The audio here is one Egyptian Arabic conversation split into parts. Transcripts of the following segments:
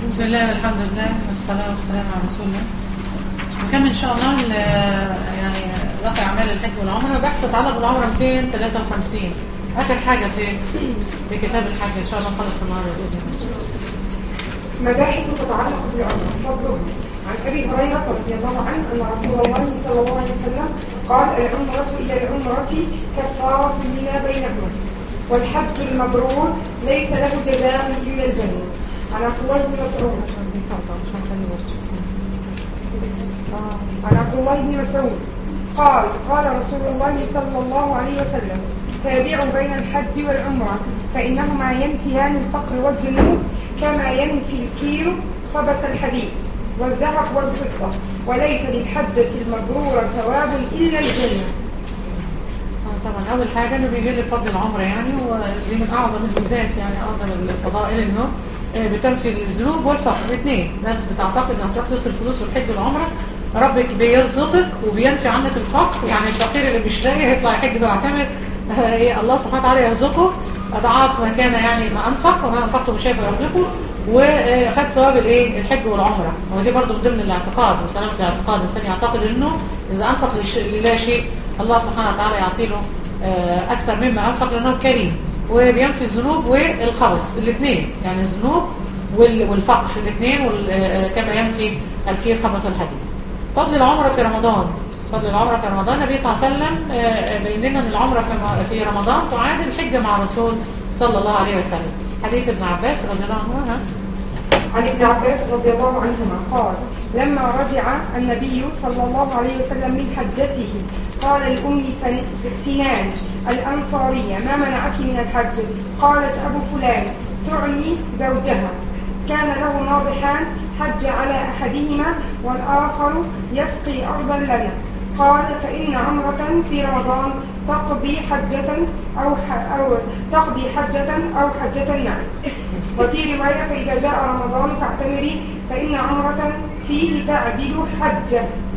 بسم الله والحمد لله والصلاة والسلام على رسول الله نكمل إن شاء الله ال- يعني رفع أعمال الحج والعمرة بحث يتعلق بالعمرة 253 آخر حاجة في في كتاب الحج إن شاء الله نخلص النهارده بإذن الله مباحث تتعلق بالعمرة فضله عن ابي هريره رضي الله عنه ان رسول الله صلى الله عليه وسلم قال العمره الى العمره كفاره لما بينهما والحج المبرور ليس له جزاء الا الجنه عن عبد الله بن مسعود عن عبد الله بن مسعود قال قال رسول الله صلى الله عليه وسلم تابعوا بين الحج والعمرة فإنهما ينفيان الفقر والذنوب كما ينفي الكير خبث الحديد والذهب والفضة وليس للحجة المبرورة ثواب إلا الجنة آه، طبعا أول حاجة إنه بيجيب لك فضل العمرة يعني ودي من أعظم الميزات يعني أعظم الفضائل إنه آه، بتنفي الذنوب والفقر الاثنين ناس بتعتقد إنها تروح تصرف فلوس والحج والعمرة ربك بيرزقك وبينفي عنك الفقر يعني الفقير اللي مش لاقي هيطلع يحج بيعتمر آه، إيه الله سبحانه وتعالى يرزقه أضعاف ما كان يعني ما أنفق وما أنفقته مش هينفع يرزقه وخد ثواب الايه الحج والعمره ودي برضه من ضمن الاعتقاد وسلامه الاعتقاد الانسان يعتقد انه اذا انفق لش- لله شيء الله سبحانه وتعالى يعطي له آه، اكثر مما انفق لانه كريم وبينفي الذنوب والخبث الاثنين يعني الذنوب وال- والفقر الاثنين كما ينفي الكير خبث الحديد فضل العمره في رمضان فضل العمره في رمضان النبي صلى الله عليه وسلم آه، بين لنا ان العمره في م- في رمضان تعادل الحجه مع الرسول صلى الله عليه وسلم حديث ابن عباس رضي الله عنه ها؟ عن ابن عباس رضي الله عنهما قال لما رجع النبي صلى الله عليه وسلم من حجته قال لأم سن- سنان الأنصارية ما منعك من الحج قالت أبو فلان تعني زوجها كان له ناضحان حج على أحدهما والآخر يسقي أرضا لنا قال فإن عمرة في رمضان تقضي حجة أو, ح... أو تقضي حجة أو حجة معا وفي رواية فإذا جاء رمضان فاعتمري فإن عمرة فيه تعدل حجة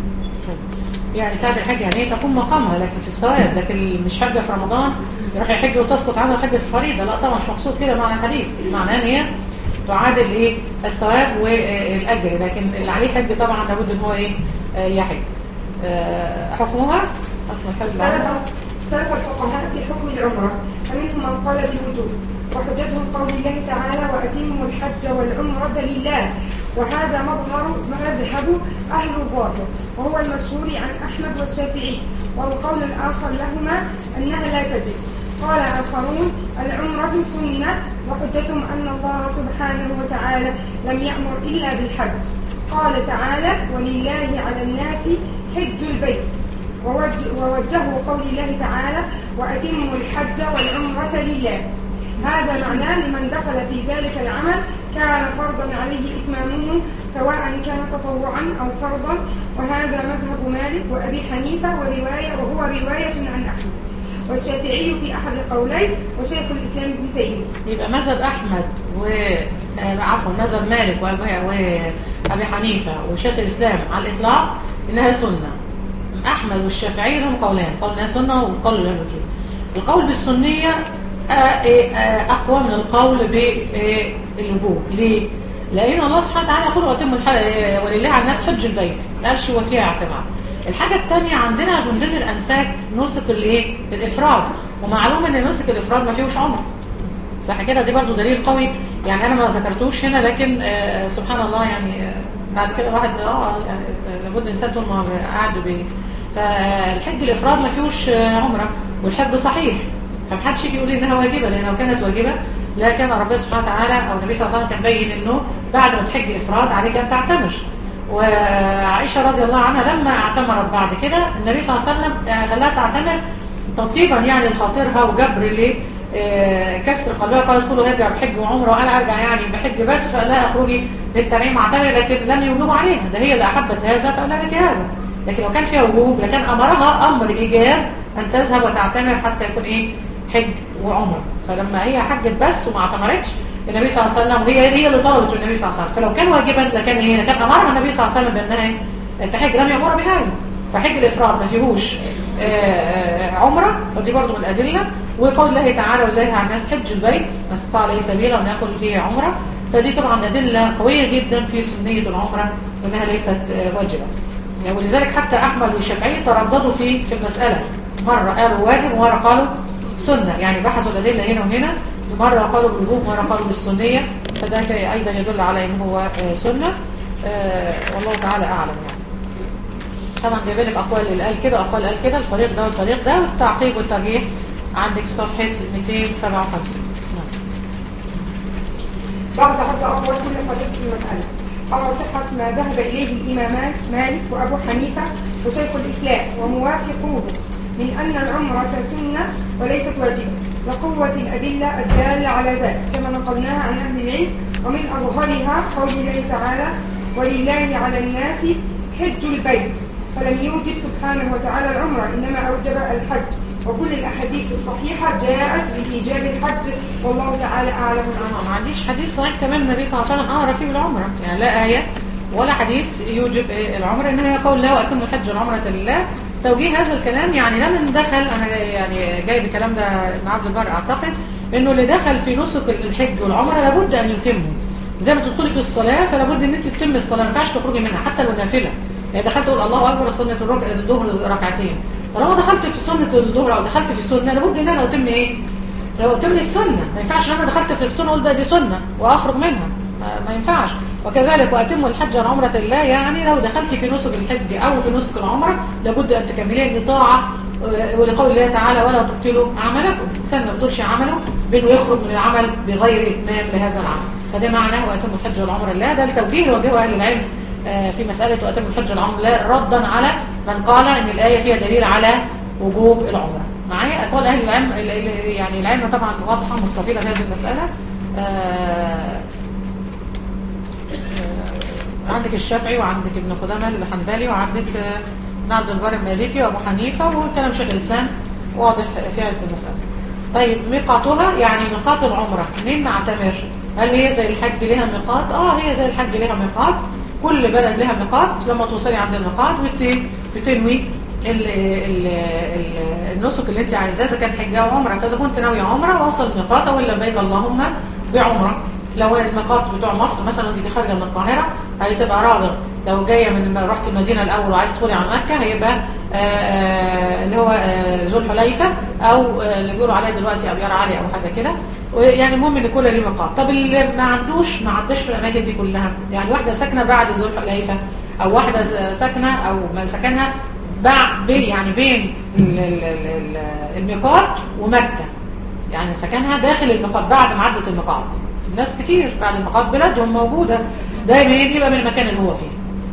يعني بتاعت الحج يعني هي تكون مقامها لكن في الثواب لكن مش حاجه في رمضان يروح يحج وتسقط عنها حجه الفريضه لا طبعا مش مقصود كده معنى الحديث معناه ان هي تعادل ايه الثواب والاجر لكن اللي عليه حج طبعا لابد ان هو ايه آه، يحج آه، حكمها حكم الحج اختلف العمرة. اختلف الفقهاء في حكم العمرة فمنهم من قال بالوجوب وحجتهم قول الله تعالى وأتموا الحج والعمرة لله وهذا مظهر مذهب أهل الظاهر وهو المشهور عن أحمد والشافعي والقول الآخر لهما أنها لا تجب قال آخرون العمرة سنة وحجتهم أن الله سبحانه وتعالى لم يأمر إلا بالحج قال تعالى ولله على الناس حج البيت ووجه- ووجهوا قول الله تعالى وأتموا الحج والعمرة لله هذا معناه لمن دخل في ذلك العمل كان فرضا عليه إتمامه سواء كان تطوعا أو فرضا وهذا مذهب مالك وأبي حنيفة ورواية وهو رواية عن أحمد والشافعي في أحد القولين وشيخ الإسلام ابن تيمية يبقى مذهب احمد و آه، عفوا مذهب مالك وأبي- وابي حنيفه وشيخ الاسلام على الاطلاق انها سنه احمد والشافعي لهم قولان قول انها سنه وقول لها الوجوب القول بالسنيه آه، إيه، آه، اقوى من القول بالوجوب ليه لان الله سبحانه وتعالى يقول واتم الح... آه، ولله على الناس حج البيت ما قالش وفيها اعتماد الحاجه الثانيه عندنا من ضمن الانساك نسك الايه الافراد ومعلوم ان نسك الافراد ما فيهوش عمره صح كده دي برضو دليل قوي يعني انا ما ذكرتوش هنا لكن آه سبحان الله يعني آه بعد كده الواحد اه يعني آه، لابد الانسان طول ما قاعد بيه فالحج الافراد ما فيهوش آه عمره والحج صحيح فمحدش يجي يقول لي انها واجبه لان لو كانت واجبه لا كان ربنا سبحانه وتعالى او النبي صلى الله عليه وسلم كان بين انه بعد ما تحج افراد عليك ان تعتمر وعائشه رضي الله عنها لما اعتمرت بعد كده النبي صلى الله عليه وسلم آه، خلاها تعتمر تطيبا يعني لخاطرها وجبر ليه آه، كسر قلبها قالت كله يرجع بحج وعمره وانا ارجع يعني بحج بس فقال لها اخرجي للتنعيم اعتمر لكن لم يوجبوا عليها ده هي اللي احبت هذا فقال لها لك هذا لكن لو كان فيها وجوب لكان امرها امر ايجاب ان تذهب وتعتمر حتى يكون ايه حج وعمره فلما هي حجت بس وما اعتمرتش النبي صلى الله عليه وسلم وهي هي اللي طلبت من النبي صلى الله عليه وسلم فلو كان واجبا لكان ايه لكان امرها النبي صلى الله عليه وسلم بانها إيه؟ تحج لم يامر بهذا فحج الافراد ما فيهوش آه، آه، عمره ودي برضو من الادله وقول الله تعالى ولله على الناس حج البيت ما استطاع اليه سبيلا وناكل فيه عمره فدي طبعا أدلة قوية جدا في سنية العمرة وأنها ليست آه، واجبة ولذلك حتى أحمد والشافعي ترددوا في في المسألة مرة قالوا واجب ومرة قالوا سنة يعني بحثوا الأدلة هنا وهنا مرة قالوا بالوجوب ومرة قالوا بالسنية فده كي- أيضا يدل على أنه هو آه، سنة آه، والله تعالى أعلم يعني طبعا جايب لك أقوال اللي قال كده وأقوال قال كده الفريق ده والفريق ده والتعقيب والترجيح عندك في صفحة 257 نعم. بعد حتى أقوى كل فريق في المسألة أرى صحة ما ذهب إليه الإمامان مالك وأبو حنيفة وشيخ الإسلام وموافقوه من أن العمرة سنة وليست واجبة لقوة الأدلة الدالة على ذلك كما نقلناها عن أهل العلم ومن أظهرها قول الله تعالى ولله على الناس حج البيت فلم يوجب سبحانه وتعالى العمرة إنما أوجب الحج وكل الأحاديث الصحيحة جاءت بإيجاب الحج والله تعالى أعلم آه، ما عنديش حديث صحيح كمان النبي صلى الله عليه وسلم امر فيه بالعمره يعني لا ايه ولا حديث يوجب إيه العمره انما هي قول الله واتم الحج والعمره لله توجيه هذا الكلام يعني لمن دخل انا يعني جايب الكلام ده ابن عبد البر اعتقد انه اللي دخل في نسك الحج والعمره لابد ان يتمه زي ما تدخلي في الصلاه فلا بد ان انت تتم الصلاه ما ينفعش تخرجي منها حتى لو نافله يعني دخلت تقول الله اكبر سنه الركع الظهر ركعتين طالما دخلت في سنه الظهر او دخلت في سنه لابد ان انا اتم ايه لو اتم السنة ما ينفعش ان انا دخلت في السنة اقول بقى دي سنة واخرج منها ما, ما ينفعش وكذلك واتم الحج والعمرة لله يعني لو دخلت في نسك الحج او في نسك العمرة لابد ان تكمليه بطاعة آه، ولقول الله تعالى ولا تبطلوا اعمالكم الانسان ما يبطلش عمله بانه يخرج من العمل بغير اتمام لهذا العمل فده معناه واتم الحج والعمرة لله ده التوجيه اللي وجهه اهل العلم آه، في مسألة واتم الحج والعمرة لله ردا على من قال ان الاية فيها دليل على وجوب العمرة معايا أقوال أهل العلم ال- ال- يعني العلم طبعا واضحة مستفيضة في هذه المسألة آه، آه، عندك الشافعي وعندك ابن قدامة الحنبلي وعندك آه، ابن عبد البر المالكي وأبو حنيفة وكلام شيخ الإسلام واضح في هذه المسألة طيب ميقاتها يعني ميقات العمرة منين نعتمر هل هي زي الحج لها ميقات اه هي زي الحج لها ميقات كل بلد لها ميقات لما توصلي عند الميقات بت- بتنوي ال- ال- ال- النسك اللي انت عايزاه اذا كان حجه او عمره فاذا كنت ناويه عمره واوصل الميقات او لبيك اللهم بعمره لو الميقات بتوع مصر مثلا دي خارجه من القاهره هتبقى رابغ لو جايه من رحت المدينه الاول وعايز تدخلي على مكه هيبقى آه، آه، اللي هو آه، ذو الحليفه او آه، اللي بيقولوا عليه دلوقتي ابيار علي او حاجه كده يعني المهم ان كل ليه ميقات طب اللي ما عندوش ما عداش في الاماكن دي كلها يعني واحده ساكنه بعد ذو الحليفه او واحده س- ساكنه او من سكنها بعد بين يعني بين ال- ال- ال- ال- الميقات ومكه يعني سكنها داخل الميقات بعد ما عدت الميقات الناس كتير بعد الميقات بلادهم موجوده ده بيبقى من المكان اللي هو فيه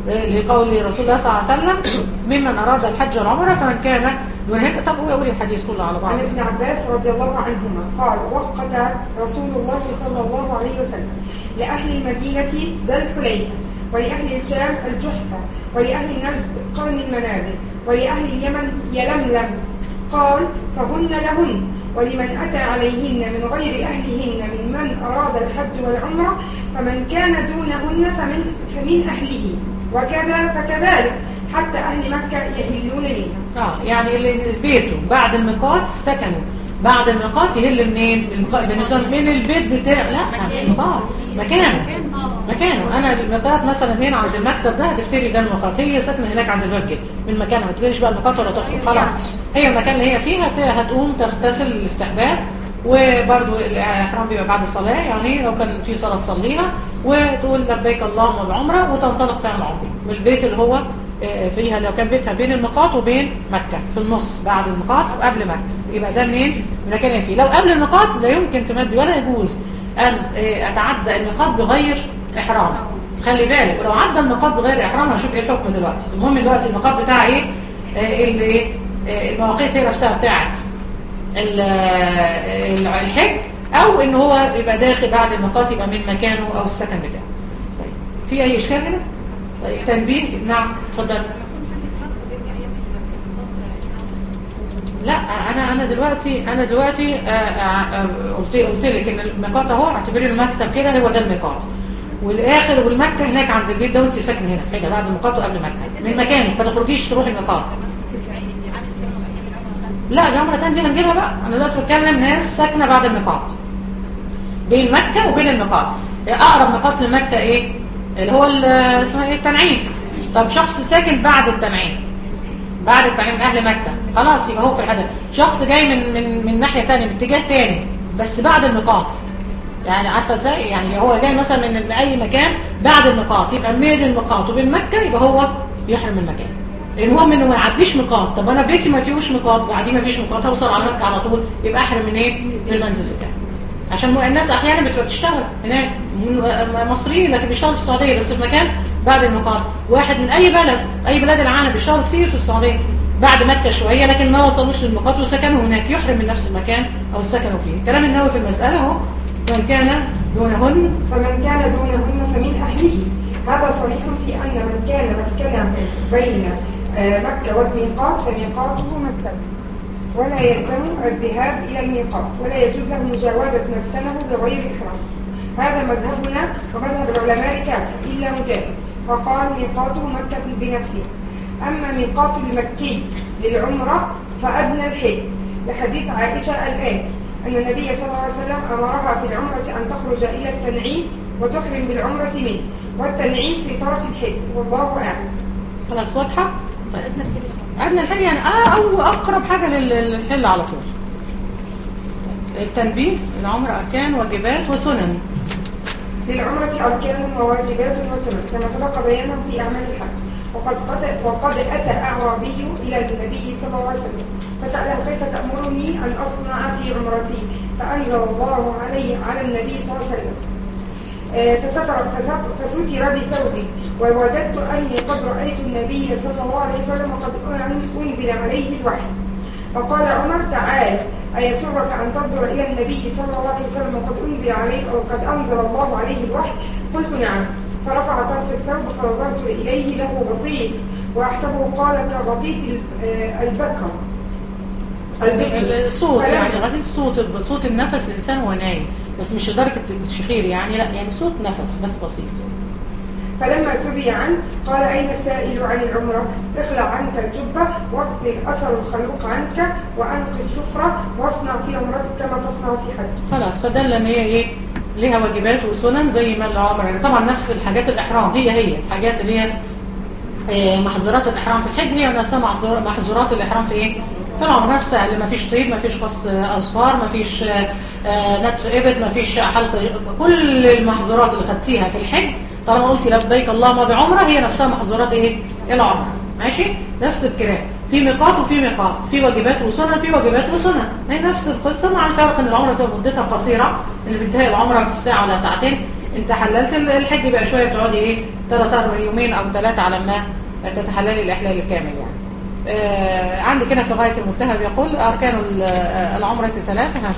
لقول رسول الله صلى الله عليه وسلم ممن اراد الحج والعمره فمن كان دون هيك طب هو يقول الحديث كله على بعض عن ابن عباس رضي الله عنهما قال وقت رسول الله صلى الله عليه وسلم لأهل المدينة ذا الحليفة ولأهل الشام الجحفة ولأهل نجد قرن المنازل ولأهل اليمن يلملم قال فهن لهن ولمن أتى عليهن من غير أهلهن ممن أراد الحج والعمرة فمن كان دونهن فمن, فمن أهله وكذا فكذلك حتى أهل مكة يهلون منها اه يعني اللي بيته بعد الميقات سكنوا بعد الميقات يهل منين الميقات بالنسبه من البيت بتاعه لا مش ميقات مكانه مكانه انا الميقات مثلا هنا عند المكتب ده هتفتري ده الميقات هي ساكنه هناك عند الباب كده من مكانها ما تجيش بقى الميقات ولا تخرج خلاص هي المكان اللي هي فيه هت- هتقوم تغتسل الاستحباب وبرضو الاحرام بيبقى بعد الصلاه يعني لو كان في صلاه تصليها وتقول لبيك اللهم بعمره وتنطلق تعمل عمره من البيت اللي هو آه، فيها لو كان بيتها بين الميقات وبين مكة في النص بعد الميقات وقبل مكة يبقى ده منين من مكان هي فيه لو قبل الميقات لا يمكن تمد ولا يجوز أن آه، أتعدى الميقات بغير إحرام خلي بالك ولو عدى الميقات بغير إحرام هشوف إيه الحكم دلوقتي المهم دلوقتي الميقات بتاع إيه آه، اللي إيه آه، المواقيت هي نفسها بتاعت ال- ال- الحج أو إن هو يبقى داخل بعد الميقات يبقى من مكانه أو السكن بتاعه طيب في أي إشكال هنا؟ طيب تنبيه نعم اتفضل لا انا انا دلوقتي انا دلوقتي آه، آه، آه، قلت قلت لك ان الميقات اهو اعتبري المكتب كده هو ده الميقات والاخر والمكه هناك عند البيت ده وانت ساكنه هنا في حته بعد الميقات وقبل مكه من مكانك ما تخرجيش تروحي الميقات لا دي عمره تانية دي هنجيبها بقى انا دلوقتي بتكلم ناس ساكنه بعد الميقات بين مكه وبين الميقات اقرب ميقات لمكه ايه اللي هو ال- اسمها ايه التنعيم طب شخص ساكن بعد التنعيم بعد التنعيم من اهل مكه خلاص يبقى هو في الحدث شخص جاي من من من ناحيه ثانيه من اتجاه ثاني بس بعد الميقات يعني عارفه ازاي يعني هو جاي مثلا من اي مكان بعد الميقات يبقى بين الميقات وبين مكه يبقى هو يحرم من المكان المهم انه ما يعديش ميقات طب انا بيتي ما فيهوش ميقات بعديه ما فيش ميقات هوصل على مكه على طول يبقى احرم من ايه من المنزل بتاعي عشان الناس احيانا بتبقى بتشتغل هناك من- مصريين لكن بيشتغلوا في السعوديه بس في مكان بعد الميقات واحد من اي بلد اي بلاد العالم بيشتغلوا كتير في السعوديه بعد مكه شويه لكن ما وصلوش للميقات وسكنوا هناك يحرم من نفس المكان او سكنوا فيه كلام النووي في المساله اهو من كان دونهن فمن كان دونهن فمن أهله هذا صريح في أن من كان مسكنه بين آه، مكة والميقات فميقاته مسكن ولا يلزم الذهاب إلى الميقات ولا يجوز له مجاوزة مسكنه بغير إحرام هذا مذهبنا ومذهب العلماء كافة إلا مجاهد فقال ميقاته مكة بنفسه أما ميقات المكي للعمرة فأدنى الحج لحديث عائشة الآن أن النبي صلى الله عليه وسلم أمرها في العمرة أن تخرج إلى التنعيم وتحرم بالعمرة منه والتنعيم في طرف الحج والله أعلم خلاص واضحه طيب ادنى الحل يعني اه او اقرب حاجه لل- للحل على طول التنبيه العمر اركان واجبات وسنن للعمرة أركان وواجبات وسنن كما سبق بيانه في أعمال الحج وقد قد وقد أتى أعرابي إلى النبي صلى الله عليه وسلم فسأله كيف تأمرني أن أصنع في عمرتي فأنزل الله عليه على النبي صلى الله عليه وسلم آه، فستر فست- فستر بثوبي ووددت أني قد رأيت النبي صلى الله عليه وسلم وقد أن- أنزل عليه الوحي فقال عمر تعال أيسرك أن تنظر إلى النبي صلى الله عليه وسلم وقد أنزل عليه أو قد أنزل الله عليه الوحي قلت نعم فرفع طرف الثوب فنظرت إليه له غطيط وأحسبه قال كغطيط ال- آه، البكر البكر الصوت فلما- يعني غثيث الصوت صوت النفس الانسان وهو نايم بس مش لدرجه الشخير يعني لا يعني صوت نفس بس بسيط فلما سري عنه قال أين السائل عن العمرة اخلع عنك الجبة واقضي أثر الخلوق عنك وأنقي السفرة واصنع في عمرتك كما تصنع في حج خلاص فدل ان هي ايه ليها واجبات وسنن زي ما العمر يعني طبعا نفس الحاجات الاحرام هي هي الحاجات اللي هي آه، محظورات الاحرام في الحج هي نفسها محظور- محظورات الاحرام في ايه في العمر نفسها اللي ما فيش طيب ما فيش قص آه، اظفار ما فيش آه، آه، نتف ابط ما فيش حلق كل المحظورات اللي خدتيها في الحج طالما قلتي لبيك اللهم بعمره هي نفسها محظورات ايه العمر ماشي نفس الكلام في ميقات وفي ميقات في واجبات وسنن في واجبات وسنن هي نفس القصه مع الفرق ان العمره تبقى مدتها قصيره اللي بينتهي العمره في ساعه ولا ساعتين انت حللت الحج بقى شويه بتقعدي ايه ثلاث اربع يومين او ثلاثه على ما تتحللي الاحلال الكامل يعني آه عندي كده في غايه المنتهى بيقول اركان ال- آه، العمره ثلاثه ها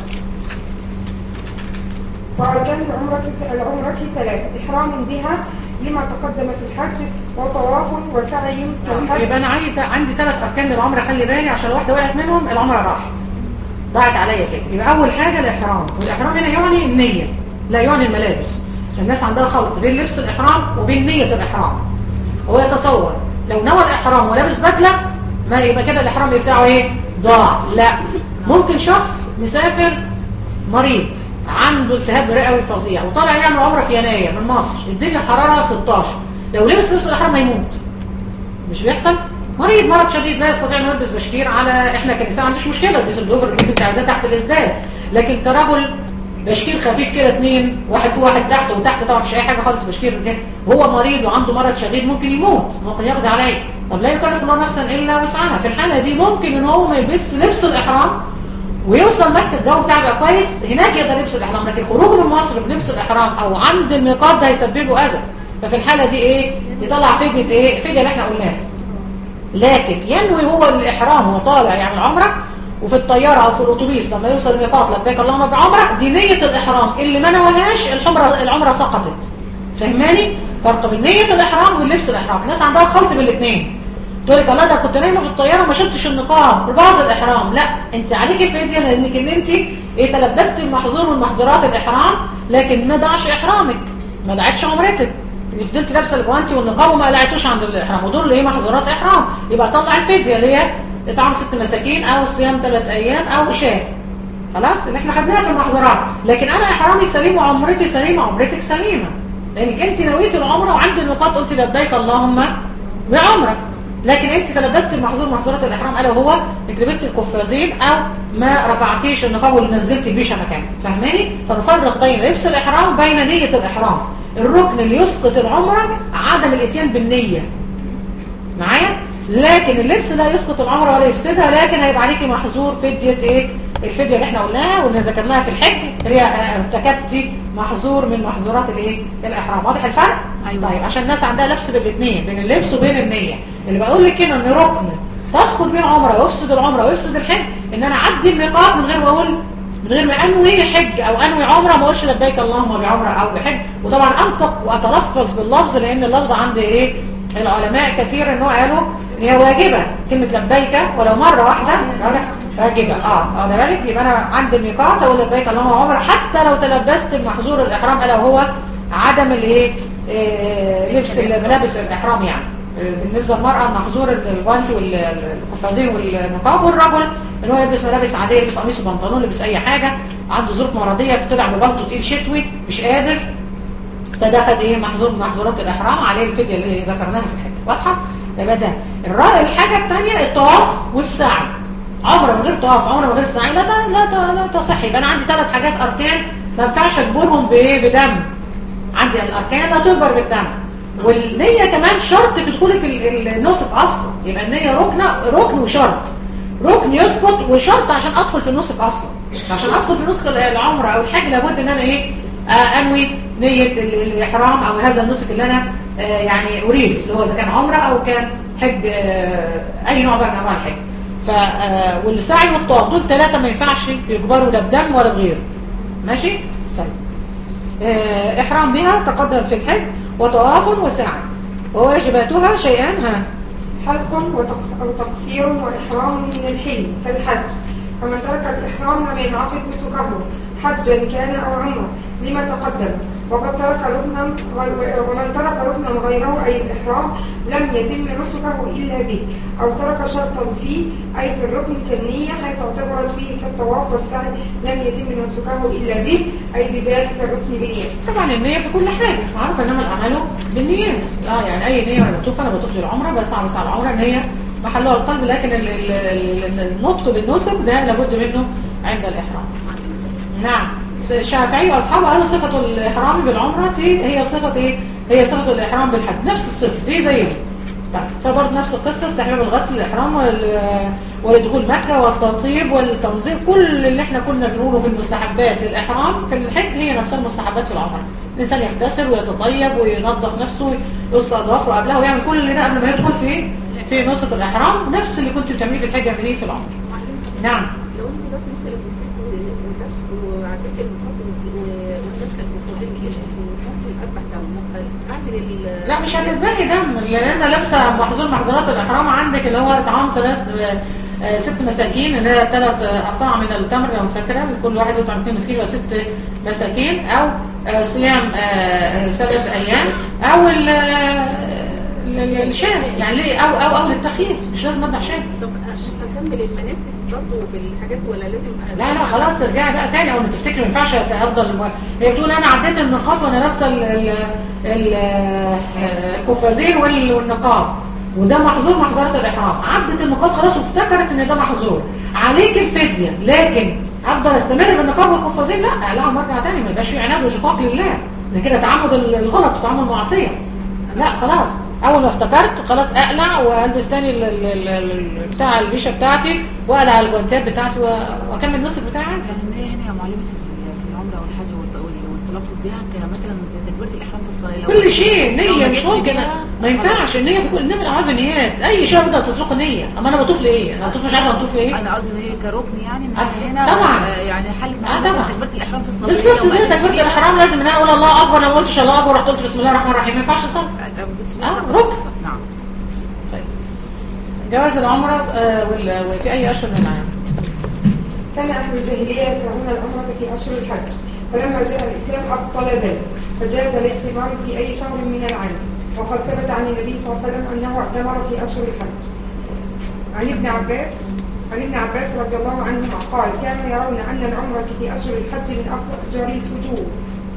وأركان العمرة العمرة ثلاثة إحرام بها لما تقدم في الحج وطواف وسعي كالحج يبقى انا عندي عندي ثلاث اركان للعمره خلي بالي عشان لو واحده وقعت منهم العمره راحت ضاعت عليا كده يبقى اول حاجه الاحرام والاحرام هنا يعني النيه لا يعني الملابس عشان الناس عندها خلط بين لبس الاحرام وبين نيه الاحرام هو يتصور لو نوى الاحرام ولابس بدله ما يبقى كده الاحرام بتاعه ايه ضاع لا ممكن شخص مسافر مريض عنده التهاب رئوي فظيع وطالع يعمل عمره في يناير من مصر الدنيا الحراره 16 لو لبس لبس الاحرام هيموت مش بيحصل مريض مرض شديد لا يستطيع انه يلبس بشكير على احنا كنساء ما عندوش مشكله البس الدوفر البس انت عايزاه تحت الاسدال لكن كرجل بشكير خفيف كده اثنين واحد فوق واحد تحت وتحت طبعا مفيش اي حاجه خالص بشكير كده وهو مريض وعنده مرض شديد ممكن يموت ممكن يقضي عليه طب لا يكلف الله نفسا الا وسعها في الحاله دي ممكن ان هو ما يلبس لبس الاحرام ويوصل مكه الجو بتاعه يبقى كويس هناك يقدر يلبس الاحرام لكن خروجه من مصر بلبس الاحرام او عند الميقات ده هيسبب له اذى ففي الحاله دي ايه يطلع فديه ايه الفديه اللي احنا قلناها لكن ينوي هو الاحرام وهو طالع يعمل عمره وفي الطياره او في الاتوبيس لما يوصل الميقات لبيك اللهم بعمره دي نيه الاحرام اللي ما نواهاش العمره العمره سقطت فهماني فرق بين نيه الاحرام واللبس الاحرام الناس عندها خلط بين الاثنين تقول لك الله ده كنت نايمه في الطياره وما شلتش النقاب ببعض الاحرام لا انت عليكي فديه لانك ان انت ايه تلبست المحظور من محظورات الاحرام لكن ما ضاعش احرامك ما ضاعتش عمرتك اللي فضلت لابسه الجوانتي والنقاب وما قلعتوش عند الاحرام ودول اللي هي محظورات احرام يبقى طلع الفديه اللي هي اطعام ست مساكين او صيام ثلاث ايام او شاة خلاص اللي احنا خدناها في المحظورات لكن انا احرامي سليم وعمرتي سليمه عمرتك سليمه لانك انت نويتي العمره وعند النقاط قلت لبيك اللهم بعمره لكن انت تلبست المحظور محظورات الاحرام الا وهو انك لبست القفازين او ما رفعتيش النقاب واللي نزلت البيشه مكانه فاهماني فنفرق بين لبس الاحرام وبين نيه الاحرام الركن اللي يسقط العمره عدم الاتيان بالنيه معايا لكن اللبس لا يسقط العمره ولا يفسدها لكن هيبقى عليكي محظور فديه ايه الفديه اللي احنا قلناها واللي ذكرناها في الحج اللي هي ارتكبتي محظور من محظورات الايه الاحرام واضح الفرق أيوة. طيب عشان الناس عندها لبس بالاثنين بين اللبس وبين النيه اللي بقول لك هنا ان ركن تسقط بين العمره ويفسد العمره ويفسد الحج ان انا اعدي الميقات من غير ما اقول من غير ما انوي حج او انوي عمره ما اقولش لبيك اللهم بعمره او بحج وطبعا انطق واتلفظ باللفظ لان اللفظ عندي ايه العلماء كثير ان هو قالوا ان هي واجبه كلمه لبيك ولو مره واحده واجبه اه اه ده بالك يبقى انا عند الميقات اقول لبيك اللهم عمره حتى لو تلبست المحظور الاحرام الا وهو عدم الايه آه، لبس ملابس الاحرام يعني آه، بالنسبه للمراه محظور الوانتي والقفازين والنقاب والرجل ان هو يلبس ملابس عاديه يلبس قميص وبنطلون يلبس اي حاجه عنده ظروف مرضيه فطلع ببلطو تقيل شتوي مش قادر فده خد ايه محظور من محظورات الاحرام عليه الفديه اللي ذكرناها في الحج واضحه يبقى ده الرأي الحاجه الثانيه الطواف والسعي عمره من غير طواف عمره من غير سعي لا ت- لا ت- لا تصح يبقى انا عندي ثلاث حاجات اركان ما ينفعش اجبرهم بايه بدم عندي الاركان لا تجبر بالدم والنيه كمان شرط في دخولك ال- ال- النسك اصلا يبقى النيه ركن ركن وشرط ركن يسقط وشرط عشان ادخل في النسك اصلا عشان ادخل في نسك العمره او الحج لابد ان انا ايه آه، انوي نيه ال- الاحرام او هذا النسك اللي انا آه، يعني اريد اللي هو اذا كان عمره او كان حج آه، اي نوع بقى من انواع الحج ف آه، والسعي والطواف دول ثلاثه ما ينفعش يجبروا لا بدم ولا بغيره ماشي طيب آه، إحرام بها تقدم في الحج وطواف وسعي وواجباتها شيئان ها حلق وتق- أو تقصير وإحرام من الحلم كالحج فمن ترك الإحرام لم ينعقد نسكه حجا كان أو عمرة لما تقدم وقد ترك ركنا غير- ومن ترك ركنا غيره أي الإحرام لم يتم نسكه إلا به أو ترك شرطا فيه أي في الركن كالنية حيث اعتبرت فيه كالطواف والسعي لم يتم نسكه إلا به أي بذلك الركن بنية طبعا النية في كل حاجة معروف انما الاعمال بالنيات اه يعني اي نية وانا بطوف انا بطوف للعمرة بسعى بسعى العمرة النية محلها القلب لكن ال- ال- ال- النطق بالنسك ده لابد منه عند الاحرام نعم الشافعي واصحابه قالوا صفة الاحرام بالعمرة هي صفة ايه هي صفة الاحرام بالحج نفس الصفة دي زي دي طيب، فبرضه نفس القصة استحباب الغسل الإحرام وال- ودخول مكة والتطيب والتنظيف كل اللي احنا كنا بنقوله في المستحبات للإحرام في الحج هي نفسها المستحبات في العمرة الإنسان يغتسل ويتطيب وينظف نفسه يقص أظافره قبلها ويعمل كل ده قبل ما يدخل في في نسك الإحرام نفس اللي كنت بتعمليه في الحج اعمليه في العمرة نعم لو انت بس مثلا نسيت ونفس وعديت المحط ونفس المفروض اذبح دم اعمل ال لا مش هتذبحي دم لان انا لابسه محظور محظورات الاحرام عندك اللي هو اطعام ثلاث آه، ست مساكين اللي هي ثلاث اصاع من التمر لو فاكره كل واحد يطعم اثنين مسكين يبقى ست مساكين او آه، صيام آه، ثلاث ايام او ال- آه، ال- الشاه يعني ليه او او او للتخيير مش لازم اذبح شاه طب اكمل المناسك برضه بالحاجات ولا لازم لا لا خلاص ارجعي بقى تاني اول ما تفتكري ما ينفعش افضل الم... هي بتقول انا عديت النقاط وانا لابسه ال- ال- ال- القفازين وال- والنقاب وده محظور محظورات الاحرام عدت النقاط خلاص وافتكرت ان ده محظور عليك الفديه لكن افضل استمر بالنقاب والقفازين لا لا مرجع تاني ما يبقاش في عناد وشقاق لله ده كده تعمد الغلط وتعمد معصيه لا خلاص اول ما افتكرت خلاص اقلع والبس تاني ال- ال- ال- ال- بتاع البيشه بتاعتي واقلع الجوانتات بتاعتي و- واكمل النسك بتاعي عادي. يعني النية هنا يا معلمة في في العمرة والحج والت- وال- والتلفظ بها كمثلا زي تكبيرة الإحرام في الصلاة لو كل شيء لو نية ما مش جتش ممكن بيها، ما ينفعش النية في كل انما الاعمال بالنيات اي شيء بدأ تسبق النية اما انا بطوف لايه انا بطوف مش عارفه بطوف لايه انا قصدي ان هي كركن يعني ان آه، هي هنا طبعا. آه، يعني حلت آه، معاها مثلا طبعا. تكبيرة الإحرام في الصلاة بالظبط لو ما زي جتش تكبيرة بيها- الاحرام لازم ان انا اقول الله اكبر انا ما قلتش الله اكبر رحت قلت بسم الله الرحمن الرحيم ما ينفعش اصلي آه، لو ما جتش بيها آه، سقط ركن. الصلاة. نعم جواز العمرة آه، وال- وفي اي اشهر من العام كان أهل الجاهلية يكرهون العمرة في أشهر الحج فلما جاء الإسلام أبطل ذلك فجاز الاعتمار في أي شهر من العام وقد ثبت عن النبي صلى الله عليه وسلم أنه اعتمر في أشهر الحج عن ابن عباس عن ابن عباس رضي الله عنهما قال كانوا يرون أن العمرة في أشهر الحج من أفجر الفجور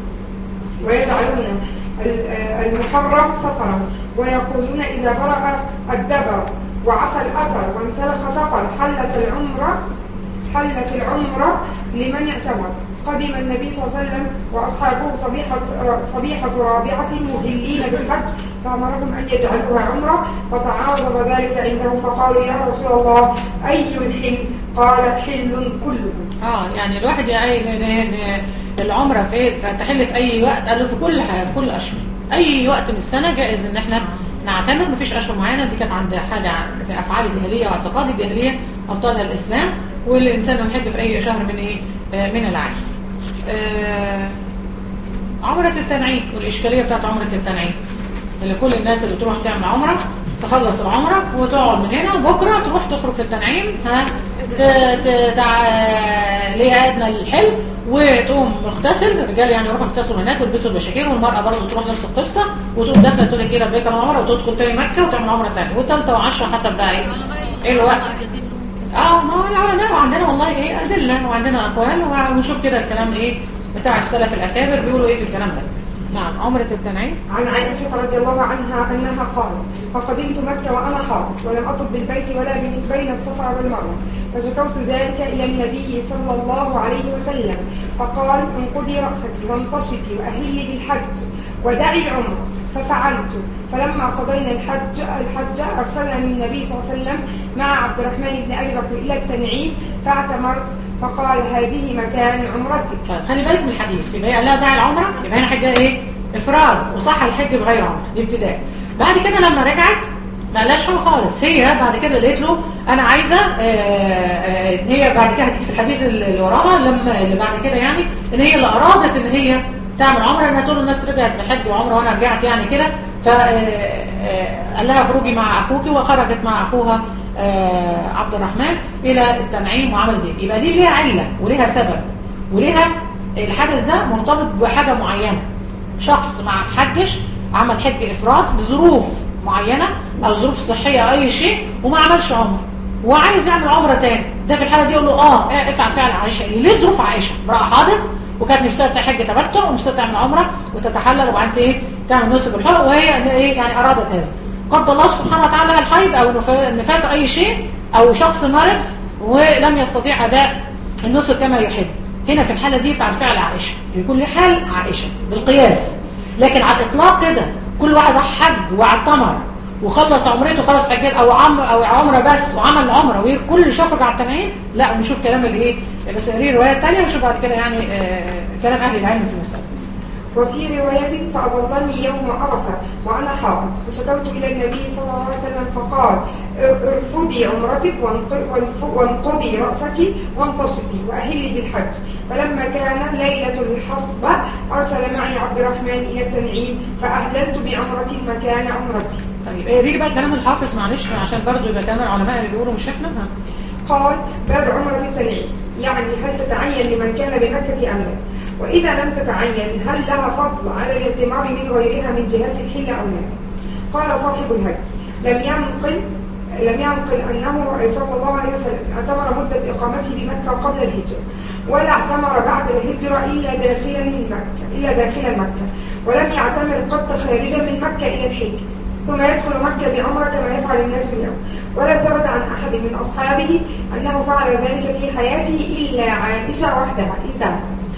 ويجعلون ال- آه المحرم سفرا ويقولون إذا برأ الدبر وعفى الأثر وانسلخ سفر حلت العمرة حلت العمرة لمن اعتمر قدم النبي صلى الله عليه وسلم وأصحابه صبيحة, صبيحة رابعة مهلين بالحج فأمرهم أن يجعلوها عمرة فتعارض ذلك عنده فقالوا يا رسول الله أي الحل قال حل كله اه يعني الواحد يعني ن- ن- العمره في تحل في اي وقت قالوا في كل حاجه في كل الاشهر اي وقت من السنه جائز ان احنا نعتمر مفيش اشهر معينه دي كانت عند حاجه عن- في افعال الجاهليه واعتقاد الجاهليه ابطلها الاسلام والانسان يحج في اي شهر من ايه آه، من العام آه، عمره التنعيم والاشكاليه بتاعت عمره التنعيم اللي كل الناس اللي تروح تعمل عمره تخلص العمره وتقعد من هنا وبكره تروح تخرج في التنعيم ها ت- ت- تع... ليها ادنى الحلم وتقوم مغتسل الرجال يعني يروحوا يغتسلوا هناك ويلبسوا البشاكير والمراه برضه تروح نفس القصه وتقوم داخله تقول لك كده لبيك العمره وتدخل تاني مكه وتعمل عمره تاني وثالثه وعشره حسب بقى ايه ايه الوقت اه ما هو العلماء وعندنا والله ايه ادله وعندنا اقوال ونشوف كده الكلام ايه بتاع السلف الاكابر بيقولوا ايه في الكلام ده نعم عمره التنعيم عن عائشة رضي الله عنها أنها قالت فقدمت مكة وأنا حائض ولم أطب بالبيت ولا بين الصفا والمروة فشكوت ذلك إلى النبي صلى الله عليه وسلم فقال انقضي رأسك وانتشطي وأهلي بالحج ودعي العمرة ففعلت فلما قضينا الحج الحج أرسلني النبي صلى الله عليه وسلم مع عبد الرحمن بن أبي بكر إلى التنعيم فاعتمرت فقال هذه مكان عمرتك طيب خلي بالك من الحديث يبقى هي قال لها داعي العمره يبقى هنا حاجه ايه افراد وصح الحج بغير عمره دي ابتداء بعد كده لما رجعت ما قالهاش حاجه خالص هي بعد كده قالت له انا عايزه آه، آه، ان هي بعد كده هتيجي في الحديث اللي وراها لما اللي بعد كده يعني ان هي اللي ارادت ان هي تعمل عمره انها تقول له الناس رجعت بحج وعمره وانا رجعت يعني كده فقال لها اخرجي مع اخوك وخرجت مع اخوها آه، عبد الرحمن الى التنعيم وعمل دي يبقى دي ليها عله وليها سبب وليها الحدث ده مرتبط بحاجه معينه شخص مع حجش عمل حج افراد لظروف معينه او ظروف صحيه او اي شيء وما عملش عمره وعايز يعمل عمره تاني ده في الحاله دي يقول له اه افعل فعل عائشه ليه ظروف عائشه امراه حاضت وكانت نفسها تحج تمتع ونفسها تعمل عمره وتتحلل وبعدين ايه تعمل نسك الحر وهي ايه يعني ارادت هذا قدر الله سبحانه وتعالى الحيض او النفا- النفاس اي شيء او شخص مرض ولم يستطيع اداء النسك كما يحب هنا في الحاله دي يفعل فعل عائشه يكون له حال عائشه بالقياس لكن على الاطلاق كده كل واحد راح حج واعتمر وخلص عمرته خلص حجات او عم او عمره بس وعمل عمره وكل شهر على التنعيم لا ونشوف كلام الايه بس نقري روايات ثانيه ونشوف بعد كده يعني آه كلام اهل العلم في المساله وفي رواية فأضلني يوم عرفة وأنا حائض فشكوت إلى النبي صلى الله عليه وسلم فقال ارفضي عمرتك وانق- وانف- وانقضي رأسك وانبسطي وأهلي بالحج فلما كان ليلة الحصبة أرسل معي عبد الرحمن إلى التنعيم فأهللت بعمرة مكان عمرتي طيب اقري لي بقى كلام الحافظ معلش عشان برضه يبقى كلام العلماء اللي بيقولوا مش احنا ها. قال باب عمرة التنعيم يعني هل تتعين لمن كان بمكة أم لا وإذا لم تتعين هل لها فضل على الاعتمار من غيرها من جهة الحل أو لا قال صاحب الهدي لم ينقل لم ينقل أنه صلى الله عليه وسلم اعتمر مدة إقامته بمكة قبل الهجرة ولا اعتمر بعد الهجرة إلا داخلا من مكة إلا داخل مكة ولم يعتمر قط خارجا من مكة إلى الحج ثم يدخل مكة بعمرة كما يفعل الناس اليوم ولا ثبت عن أحد من أصحابه أنه فعل ذلك في حياته إلا عائشة وحدها انتهى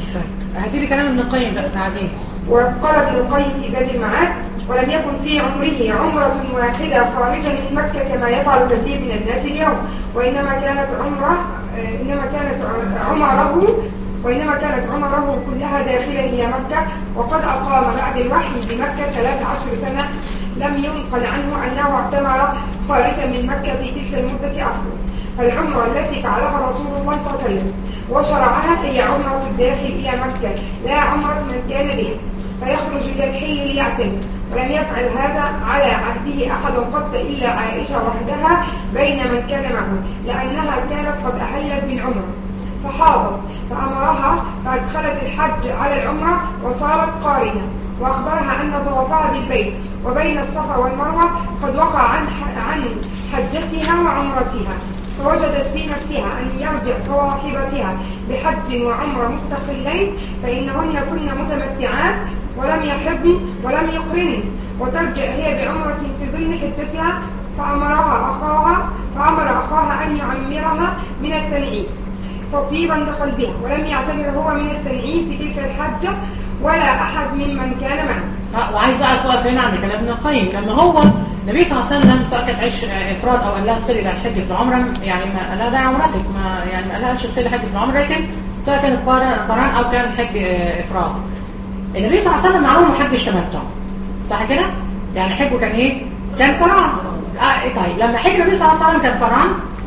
طيب هاتي لي كلام ابن القيم بقى بعدين وقال ابن القيم في زاد المعاد ولم يكن في عمره عمرة واحدة خارجا من مكة كما يفعل كثير من الناس اليوم وإنما كانت عمرة آه، إنما كانت ع- عمره وإنما كانت عمره كلها داخلا إلى مكة وقد أقام بعد الوحي بمكة 13 سنة لم ينقل عنه أنه اعتمر خارجا من مكة في تلك المدة أفضل فالعمرة التي فعلها رسول الله صلى الله عليه وسلم وشرعها هي عمرة الداخل إلى مكة لا عمرة من كان بها فيخرج إلى الحل ليعتمر ولم يفعل هذا على عهده أحد قط إلا عائشة وحدها بين من كان معه لأنها كانت قد أحلت بالعمرة فحاضت فأمرها فأدخلت الحج على العمرة وصارت قارنة وأخبرها أن طوافها بالبيت وبين الصفا والمروة قد وقع عن عن حجتها وعمرتها فوجدت في نفسها أن يرجع صواحبتها بحج وعمرة مستقلين فإنهن كن متمتعات ولم يحبن ولم يقرن وترجع هي بعمرة في ظل حجتها فأمرها أخاها فأمر أخاها أن يعمرها من التنعيم تطيبا لقلبها ولم يعتبر هو من التنعيم في تلك الحجة ولا أحد ممن كان معه آه، وعايز اقف واقف هنا عند كلام ابن القيم لما هو النبي صلى الله عليه وسلم سواء كانت عيش افراد او قال لها ادخلي الى الحج في العمره يعني ما قال لها ده عمرتك ما يعني ما قالهاش ادخلي الحج في العمره لكن سواء كانت قران قران او كان حج آه، افراد النبي صلى الله عليه وسلم معلوم ما حجش تمتع صح كده؟ يعني حجه كان ايه؟ كان قران آه إيه طيب لما حج النبي صلى الله عليه وسلم كان قران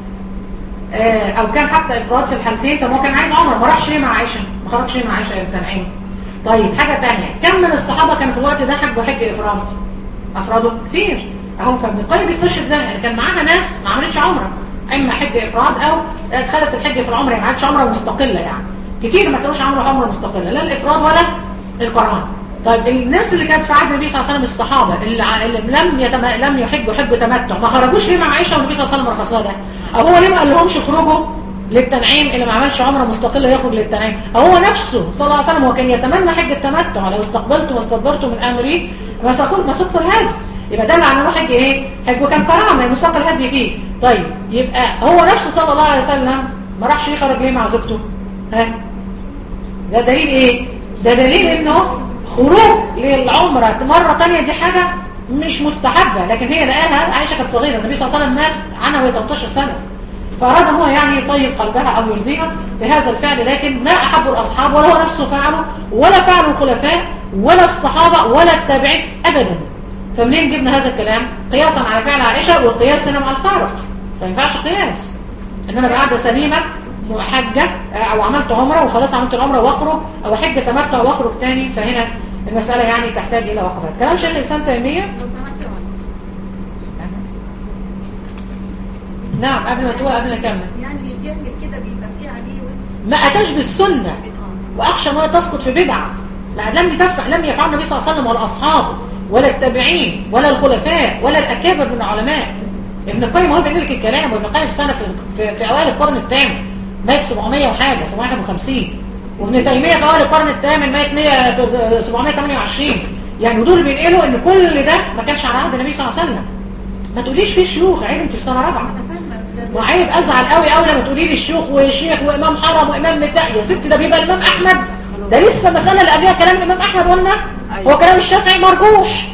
آه، او كان حتى افراد في الحالتين طب هو كان عايز عمره ما راحش ليه مع عائشه ما خرجش ليه مع عائشه التنعيم طيب حاجه ثانيه كم من الصحابه كانوا في الوقت ده حجوا حج افراد افرادوا كتير اهو فابن القيم بيستشهد ده يعني كان معاها ناس ما عملتش عمره اما حج افراد او ادخلت الحج في العمره يعني ما عادش عمره مستقله يعني كتير ما كانوش عملوا عمره مستقله لا الافراد ولا القران طيب الناس اللي كانت في عهد النبي صلى الله عليه وسلم الصحابه اللي, ع- اللي لم يتم... لم يحجوا حج تمتع ما خرجوش ليه مع عائشه والنبي صلى الله عليه وسلم رخص لها ده او هو ليه ما قال لهمش اخرجوا للتنعيم اللي ما عملش عمره مستقله يخرج للتنعيم او هو نفسه صلى الله عليه وسلم هو كان يتمنى حج التمتع لو استقبلت واستدبرت من امري ما سقط ما سقط الهدي يبقى ده معناه حج ايه حج كان كرامه لانه ساق الهدي فيه طيب يبقى هو نفسه صلى الله عليه وسلم ما راحش يخرج ليه مع زوجته ها ده دليل ايه ده دليل انه خروج للعمره مره تانية دي حاجه مش مستحبه لكن هي لقاها عائشه كانت صغيره النبي صلى الله عليه وسلم مات عنها وهي 13 سنه فاراد هو يعني يطيب قلبها او يرضيها بهذا الفعل لكن ما احب الاصحاب ولا هو نفسه فعله ولا فعل الخلفاء ولا الصحابه ولا التابعين ابدا فمنين جبنا هذا الكلام قياسا على فعل عائشه وقياس هنا مع الفارق فما ينفعش قياس ان انا قاعده سليمه حجه او عملت عمره وخلاص عملت العمره واخرج او حجه تمتع واخرج تاني فهنا المساله يعني تحتاج الى وقفات كلام شيخ الاسلام تيميه لو سمحت يا ولد. نعم قبل ما تقول قبل ما اكمل يعني اللي بيعمل كده بيبقى فيه عليه وزن ما اتاش بالسنه واخشى ان هو تسقط في بدعه لا لم يتفع لم يفعل النبي صلى الله عليه وسلم ولا اصحابه ولا التابعين ولا الخلفاء ولا الاكابر من العلماء ابن القيم هو بيقول لك الكلام وابن القيم في سنه في, في, في اوائل القرن الثامن مات 700 وحاجه 751 وابن تيميه في اوائل القرن الثامن مات 100 728 يعني دول بينقلوا ان كل ده ما كانش على عهد النبي صلى الله عليه وسلم ما تقوليش في شيوخ عيب انت في سنه رابعه وعيب ازعل قوي قوي لما تقولي لي الشيوخ وشيخ وامام حرم وامام متاع يا ست ده بيبقى الامام احمد ده لسه المساله اللي قبلها كلام الامام احمد قلنا هو كلام الشافعي مرجوح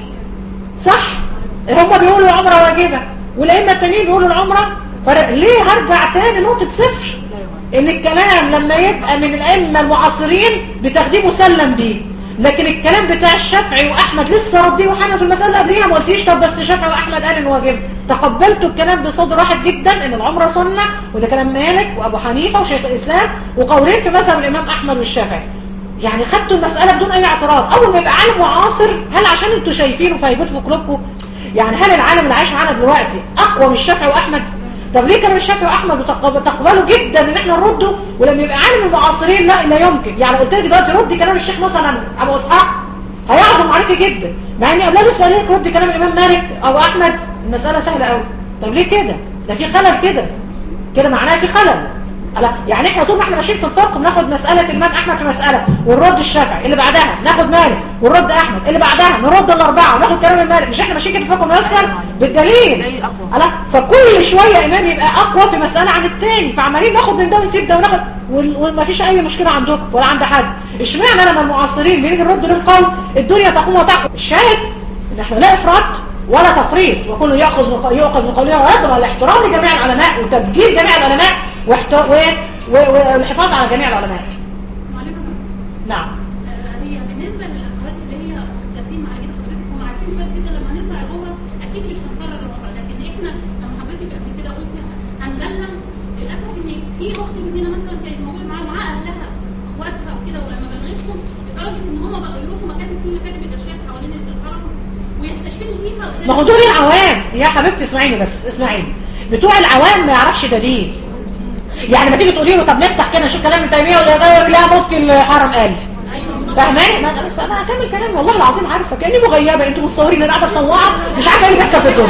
صح هم بيقولوا العمره واجبه والائمه التانيين بيقولوا العمره فرق ليه هرجع تاني نقطه صفر لا يا ولد. ان الكلام لما يبقى من الائمه المعاصرين بتاخديه مسلم بيه لكن الكلام بتاع الشافعي واحمد لسه رديه وحنا في المساله اللي قبليها ما قلتيش طب بس الشافعي واحمد قال انه واجب تقبلتوا الكلام بصدر واحد جدا ان العمره سنه وده كلام مالك وابو حنيفه وشيخ الاسلام وقولين في مذهب الامام احمد والشافعي يعني خدتوا المساله بدون اي اعتراض اول ما يبقى عالم معاصر هل عشان انتوا شايفينه فهيبوت في قلوبكم يعني هل العالم اللي عايش معانا دلوقتي اقوى من الشافعي واحمد طب ليه كلام الشافعي واحمد وتقب- تقبلوا جدا ان احنا نرده ولما يبقى عالم المعاصرين لا لا يمكن يعني قلت لك دلوقتي ردي كلام الشيخ مثلا ابو اسحاق هيعظم عليك جدا مع اني قبلها لسه قايل لك ردي كلام الامام مالك او احمد المساله سهله قوي طب ليه كده ده في خلل كده كده معناها في خلل لا يعني احنا طول ما احنا ماشيين في الفقه بناخد مساله الامام احمد في مساله ونرد الشافعي اللي بعدها ناخد مالك ونرد احمد اللي بعدها نرد الاربعه وناخد كلام المالك مش احنا ماشيين كده في فقه ميسر بالدليل دليل أقوى. لا فكل شويه امام يبقى اقوى في مساله عن التاني فعمالين ناخد من ده ونسيب ده وناخد وال- وما فيش اي مشكله عندكم ولا عند حد اشمعنى لما المعاصرين بنيجي نرد للقول الدنيا تقوم وتقوم الشاهد ان احنا لا افراط ولا تفريط وكل ياخذ بق- يؤخذ بقولها ويرد على احترام لجميع العلماء وتبجيل جميع العلماء واحت- و- و- والحفاظ على جميع العلماء معلمة نعم هي بالنسبة للأخوات اللي هي قاسين مع جد حضرتك هم عارفين كويس جدا لما نطلع العمرة أكيد مش هنكرر العمرة لكن إحنا لما حضرتك قبل كده قلتي هنبلغ للأسف إن في أخت مننا مثلا كانت موجودة معاها ومعاها أهلها إخواتها وكده ولما بلغتهم لدرجة إن هم بقوا يروحوا مكاتب في مكاتب الإرشاد حوالين الحرم ويستشيروا بيها قدام ما هو دول العوام يا حبيبتي اسمعيني بس اسمعيني بتوع العوام ما يعرفش دليل يعني ما تيجي تقولي له طب نفتح كده نشوف كلام ابن تيميه ولا يقول لك لا مفتي الحرم قال فاهماني ما بس انا هكمل كلام والله العظيم عارفه كاني مغيبه انتوا متصورين ان انا قاعده مصوعه مش عارفه ايه اللي بيحصل في الدنيا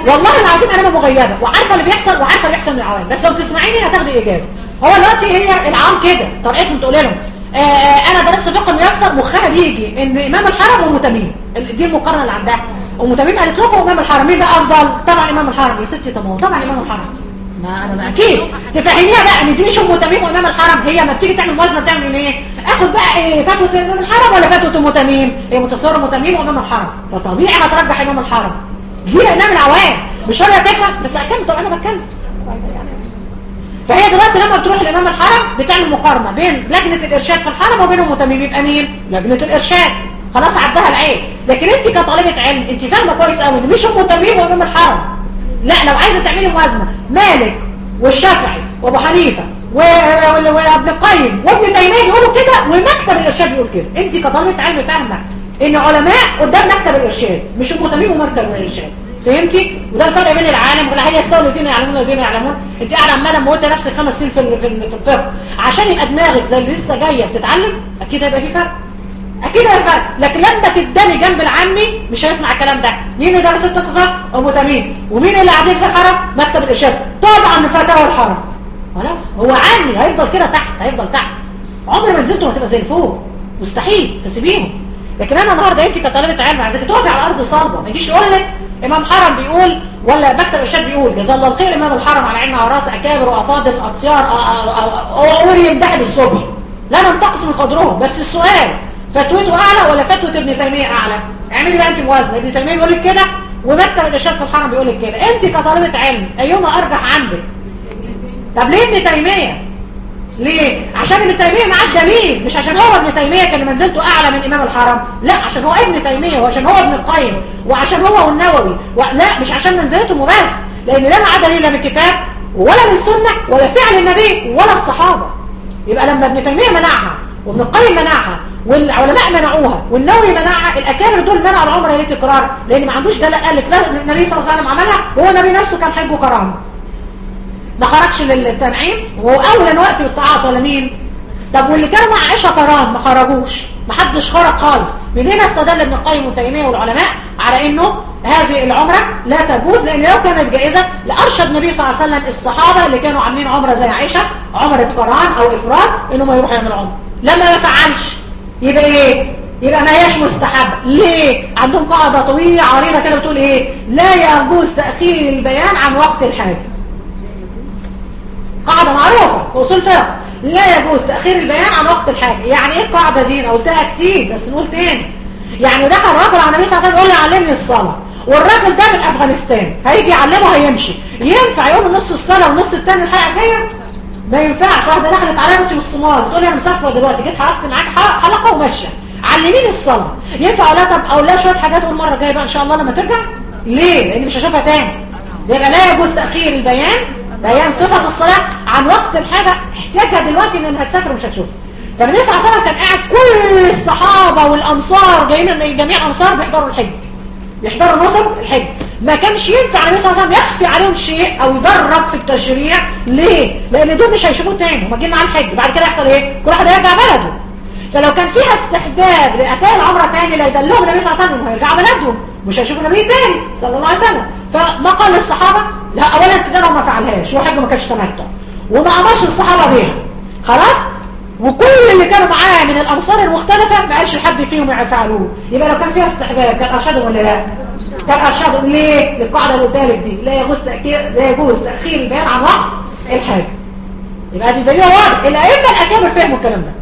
والله العظيم انا مغيبه وعارفه اللي بيحصل وعارفه اللي بيحصل من العوام بس لو تسمعيني هتاخدي اجابه هو دلوقتي هي العام كده طريقتهم تقول لهم آه، آه، انا درست فقه ميسر مخها بيجي ان امام الحرم وام تميم ال- دي المقارنه اللي عندها ام تميم قالت لكم امام الحرم مين بقى افضل طبعا امام الحرم يا ستي طب ما هو طبعا امام الحرم ما انا ما اكيد تفهميها بقى ان دي مش ام تميم وامام الحرم هي ما بتيجي تعمل موازنه بتعمل من ايه اخد بقى إيه فتوى امام الحرم ولا فتوى ام تميم هي متصوره ام تميم وامام الحرم فطبيعي هترجح امام الحرم دي لانها من العوام مش ولا تفهم بس اكمل طب انا بتكلم فهي دلوقتي لما بتروح لامام الحرم بتعمل مقارنه بين لجنه الارشاد في الحرم وبين ام تميم يبقى مين لجنه الارشاد خلاص عدها العيب لكن انت كطالبه علم انت فاهمه كويس قوي ان مش ام تميم وامام الحرم لا لو عايزه تعملي موازنه مالك والشافعي وابو حنيفه و- و- وابن القيم وابن تيميه بيقولوا كده ومكتب الارشاد بيقول كده انت كطالبه علم فاهمه ان علماء قدام مكتب الارشاد مش ام تميم ومكتب الارشاد فهمتي وده الفرق بين العالم ولا هل يستوي الذين يعلمون والذين يعلمون انت قاعده عماله موته نفسك خمس سنين في ال- في ال- في الفقه عشان يبقى دماغك زي اللي لسه جايه بتتعلم اكيد هيبقى في فرق اكيد هيبقى فرق لكن لما تداني جنب العمي مش هيسمع الكلام ده مين اللي درس الفقه ابو تميم ومين اللي قاعدين في الحرم مكتب الارشاد طبعا فتاوى الحرم خلاص هو عامي هيفضل كده تحت هيفضل تحت عمر ما نزلته هتبقى زي الفوق مستحيل فسيبيهم لكن انا النهارده انت كطالبه علم عايزاك تقفي على ارض صلبه ما يجيش يقول لك امام حرم بيقول ولا مكتب الارشاد بيقول جزا الله الخير امام الحرم على عيننا وراس اكابر وافاضل اطيار اقول يمدح بالصبح لا ننتقص من قدرهم بس السؤال فتوته اعلى ولا فتوه ابن تيميه اعلى اعملي بقى انت موازنه ابن تيميه بيقول لك كده ومكتب الارشاد في الحرم بيقول لك كده انت كطالبه علم ايهما ارجح عندك طب ليه ابن تيميه ليه عشان ابن تيميه معاه دليل مش عشان هو ابن تيميه كان منزلته اعلى من امام الحرم لا عشان هو ابن تيميه وعشان هو ابن القيم وعشان هو والنووي و... لا مش عشان منزلتهم وبس لان لا معاه دليل لا من الكتاب ولا من سنه ولا فعل النبي ولا الصحابه يبقى لما ابن تيميه منعها وابن القيم منعها والعلماء منعوها والنووي منعها الاكابر دول منعوا العمره ليه تكرار لان ما عندوش دليل قال لك لا النبي صلى الله عليه وسلم عملها وهو النبي نفسه كان حج وكرامه ما خرجش للتنعيم وهو اولى وقت بالطاعات ولا مين طب واللي كانوا مع عائشه كرام ما خرجوش ما حدش خرج خالص من هنا استدل ابن القيم وتيميه والعلماء على انه هذه العمره لا تجوز لان لو كانت جائزه لارشد النبي صلى الله عليه وسلم الصحابه اللي كانوا عاملين عمره زي عائشه عمره قران او افراد انه ما يروحوا يعملوا عمره لما ما فعلش يبقى ايه يبقى ما هياش مستحب ليه عندهم قاعده طويله عريضه كده بتقول ايه لا يجوز تاخير البيان عن وقت الحاجه قاعدة معروفة في أصول فقه لا يجوز تأخير البيان عن وقت الحاجة يعني ايه القاعدة دي انا قلتها كتير بس نقول تاني يعني دخل راجل على النبي صلى الله عليه وسلم يقول لي علمني الصلاة والراجل ده من أفغانستان هيجي يعلمه هيمشي ينفع يقول نص الصلاة والنص التاني الحلقة فيا ما ينفعش واحدة دخلت عليا بنتي من الصومال بتقول لي انا مسافرة دلوقتي جيت حركت معاك ح- حلقة وماشية علميني الصلاة ينفع اقول لها طب اقول لها شوية حاجات اقول المرة الجاية بقى ان شاء الله لما ترجع ليه؟ لان مش هشوفها تاني يبقى لا يجوز تأخير البيان بيان صفة الصلاة عن وقت الحاجة احتياجها دلوقتي ان هتسافر ومش هتشوفها فالنبي صلى الله عليه وسلم كان قاعد كل الصحابة والأمصار جايين من جميع الأمصار بيحضروا الحج بيحضروا نصب الحج ما كانش ينفع النبي صلى الله عليه وسلم يخفي عليهم شيء او يدرج في التشريع ليه؟ لان دول مش هيشوفوه تاني هم جايين مع الحج بعد كده يحصل ايه؟ كل واحد هيرجع بلده فلو كان فيها استحباب لأتاء العمرة تاني لا يدلهم النبي صلى الله عليه وسلم وهيرجعوا بلدهم مش هيشوفوا النبي تاني صلى الله عليه وسلم فما قال للصحابة لا اولا ابتداء ما فعلهاش وحج ما كانش تمتع وما امرش الصحابة بيها خلاص وكل اللي كانوا معاه من الامصار المختلفة ما قالش لحد فيهم يفعلوه يبقى لو كان فيها استحباب كان ارشدهم ولا لا كان ارشدهم ليه للقاعدة اللي قلتها لك دي لا يجوز تأخير لا يجوز تأخير البيان عن وقت الحاجة يبقى دي دليل واضح الائمه الاكابر فهموا الكلام ده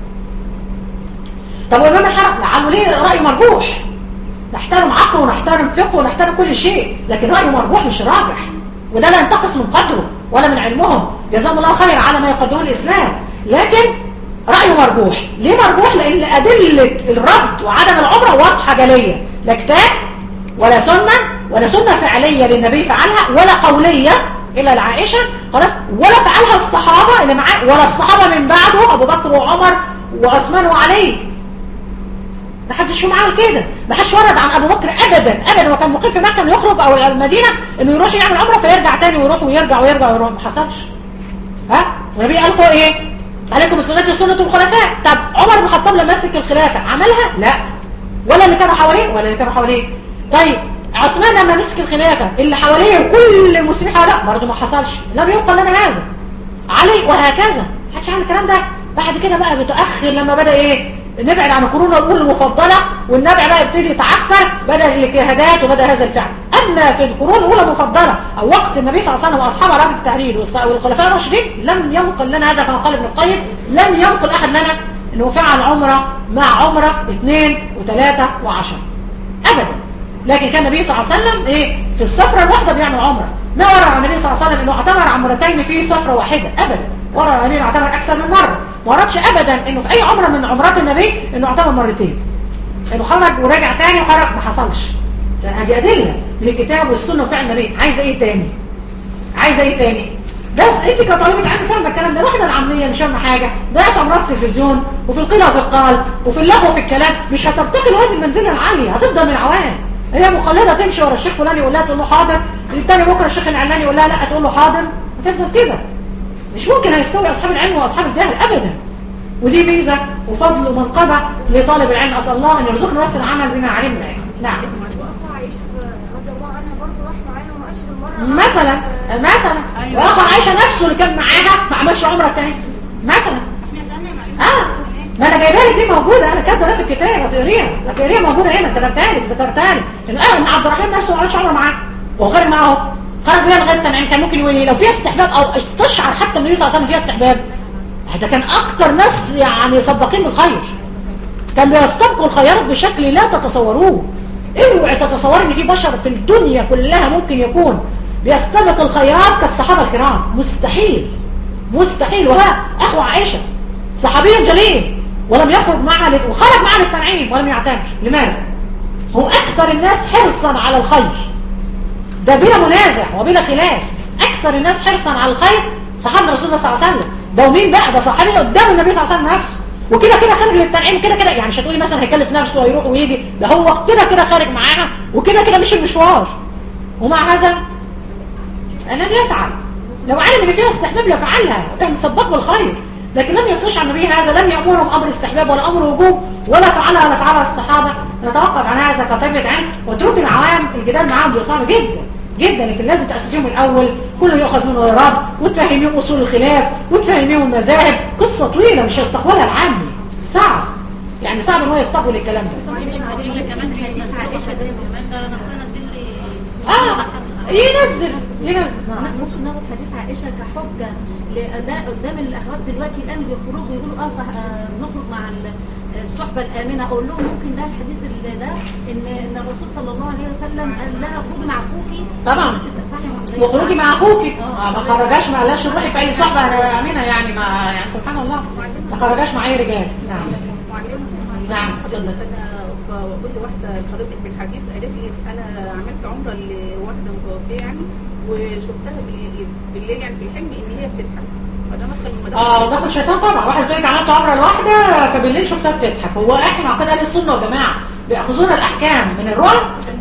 طب وامام الحرم لعله ليه راي مرجوح نحترم عقله ونحترم فقهه ونحترم كل شيء لكن رايه مرجوح مش راجح وده لا ينتقص من قدره ولا من علمهم جزاهم الله خير على ما يقدمون الاسلام لكن رايه مرجوح ليه مرجوح لان ادله الرفض وعدم العمره واضحه جليه لا كتاب ولا سنه ولا سنه فعليه للنبي فعلها ولا قوليه الا لعائشه خلاص ولا فعلها الصحابه اللي معاه ولا الصحابه من بعده ابو بكر وعمر وعثمان وعلي ما حدش فيهم عمل كده ما حدش ورد عن ابو بكر ابدا ابدا وكان مقيم في مكه انه يخرج او المدينه انه يروح يعمل عمره فيرجع تاني ويروح ويرجع ويرجع ويروح ما حصلش ها والنبي قال فوق ايه عليكم بسنتي وسنه الخلفاء طب عمر بن الخطاب لما مسك الخلافه عملها لا ولا اللي كانوا حواليه ولا اللي كانوا حواليه طيب عثمان لما مسك الخلافة اللي حواليه وكل المسلمين حواليه برضه ما حصلش لم ينقل لنا هذا علي وهكذا محدش عمل الكلام ده بعد كده بقى بتأخر لما بدأ ايه نبعد عن القرون ونقول المفضلة والنبع بقى يبتدي يتعكر بدأ الاجتهادات وبدأ هذا الفعل أما في القرون الأولى المفضلة أو وقت النبي صلى الله عليه وسلم وأصحاب أرادة التحرير والص- والخلفاء الراشدين لم ينقل لنا هذا كما قال ابن القيم لم ينقل أحد لنا أنه فعل عمرة مع عمرة اثنين وثلاثة وعشرة أبدا لكن كان النبي صلى الله عليه وسلم ايه في السفرة الواحدة بيعمل عمرة ما ورد عن النبي صلى الله عليه وسلم انه اعتمر عمرتين في سفرة واحدة ابدا ورد عن النبي انه اعتمر اكثر من مرة ما وردش ابدا انه في اي عمرة من عمرات النبي انه اعتمر مرتين انه خرج ورجع تاني وخرج ما حصلش فهذه ادلة من الكتاب والسنة وفعل النبي عايزة ايه تاني عايزه ايه تاني بس انت كطالبه علم فاهمه الكلام ده الواحده العاميه مش فاهمه حاجه ضيعت عمرها في التلفزيون وفي القيل وفي القال وفي اللغو وفي الكلام مش هترتقي لهذه المنزله العاليه هتفضل من العوام هي مخلده تمشي ورا الشيخ فلان يقول لها تقول له حاضر التاني بكره الشيخ العلاني يقول لها لا تقول له حاضر هتفضل كده مش ممكن هيستوي اصحاب العلم واصحاب الجهل ابدا ودي ميزه وفضل ومنقبه لطالب العلم اسال الله ان يرزقنا بس العمل بما علمنا نعم واخو عائشة رضي الله عنها برضه راح معانا وما قالش بالمرة مثلا مثلا أيوة. واخو عائشه نفسه اللي كان معاها ما عملش عمره تاني مثلا اه ما انا جايبها لك دي موجوده انا كاتبه ده في الكتاب هتقريها هتقريها موجوده هنا كتبتها لك ذكرتها لك الاه ان عبد الرحمن نفسه ما عملش عمره معاه وهو خارج معاه خرج بيها لغايه تنعيم كان ممكن يقول ايه لو فيها استحباب او استشعر حتى النبي صلى الله عليه وسلم فيها استحباب ده كان اكتر ناس يعني سباقين بالخير كان بيستبقوا الخيرات بشكل لا تتصوروه اوعي تتصور ان في بشر في الدنيا كلها ممكن يكون بيستبق الخيرات كالصحابه الكرام مستحيل مستحيل وها اخو عائشه صحابي جليل ولم يخرج معها لت... وخرج معها للتنعيم ولم يعتمر لماذا هو اكثر الناس حرصا على الخير ده بلا منازع وبلا خلاف اكثر الناس حرصا على الخير صحابه رسول الله صلى الله عليه وسلم ده ومين بقى ده صحابي قدام النبي صلى الله عليه وسلم نفسه وكده كده خارج للتنعيم كده كده يعني مش هتقولي مثلا هيكلف نفسه ويروح ويجي ده هو كده كده خارج معاها وكده كده مش المشوار ومع هذا لم يفعل لو علم ان فيها استحباب لفعلها كان سباق بالخير لكن لم يستشعر النبي هذا لم يامرهم امر استحباب ولا امر وجوب ولا فعلها ولا فعلها الصحابه نتوقف عن هذا كطبيعه علم واترك العوام الجدال معاهم بيبقى صعب جدا جدا لكن لازم تاسسيهم من الاول كل يؤخذ منه ويراد وتفهميهم اصول الخلاف وتفهميهم المذاهب قصه طويله مش هيستقبلها العامي صعب يعني صعب ان هو يستقبل الكلام ده كمان حديث عائشه ده كمان ده انا نزل لي اه ينزل ينزل نعم ممكن ناخد حديث عائشة كحجة لأداء قدام الأخوات دلوقتي الآن بيخرجوا يقولوا اه صح آه نخرج مع ال- الصحبة الآمنة أقول لهم ممكن ده الحديث اللي ده إن إن الرسول صلى الله عليه وسلم قال لها اخرجي مع أخوكي طبعا. صح يا محمد؟ وخروجي مع اخوكي آه. آه ما خرجاش ما قالش روحي في اي صحبه انا امينه يعني ما يعني سبحان الله ما خرجاش مع اي رجال نعم نعم اتفضل انا بقول لواحده حضرتك في الحديث قالت لي انا عملت عمره لواحده متوفيه يعني وشفتها بالليل بالليل يعني في الحلم ان هي بتضحك فده مدخل من اه دخل شيطان طبعا واحد بتقول لك عملت عمره لوحده فبالليل شفتها بتضحك هو احنا عقيده اهل السنه وجماعه بياخذون الاحكام من الرعب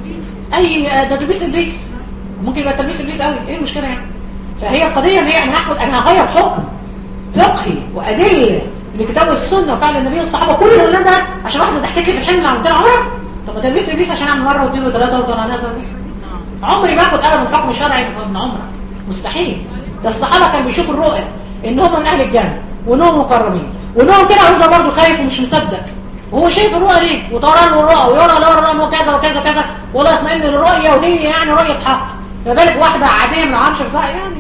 اي ده تلبيس ابليس ممكن يبقى تلبيس ابليس قوي ايه المشكله يعني فهي القضيه ان هي انا هاخد انا هغير حكم فقهي وادله من الكتاب والسنه وفعل النبي والصحابه كل اللي قلنا ده عشان واحده ضحكت لي في الحلم اللي عملت لها عمره طب ما تلبيس ابليس عشان اعمل مره واثنين وثلاثه وافضل على هذا عمري ما اخد ابدا حكم شرعي من عمره مستحيل ده الصحابه كانوا بيشوفوا الرؤيا ان هم من اهل الجنه وانهم مقربين وانهم كده هيفضل برضه خايف ومش مصدق وهو شايف الرؤى ليه وترى له الرؤى ويرى له الرؤى وكذا وكذا وكذا ولا يطمئن للرؤيه وهي يعني رؤيه حق ما بالك واحده عاديه من العام شفتها يعني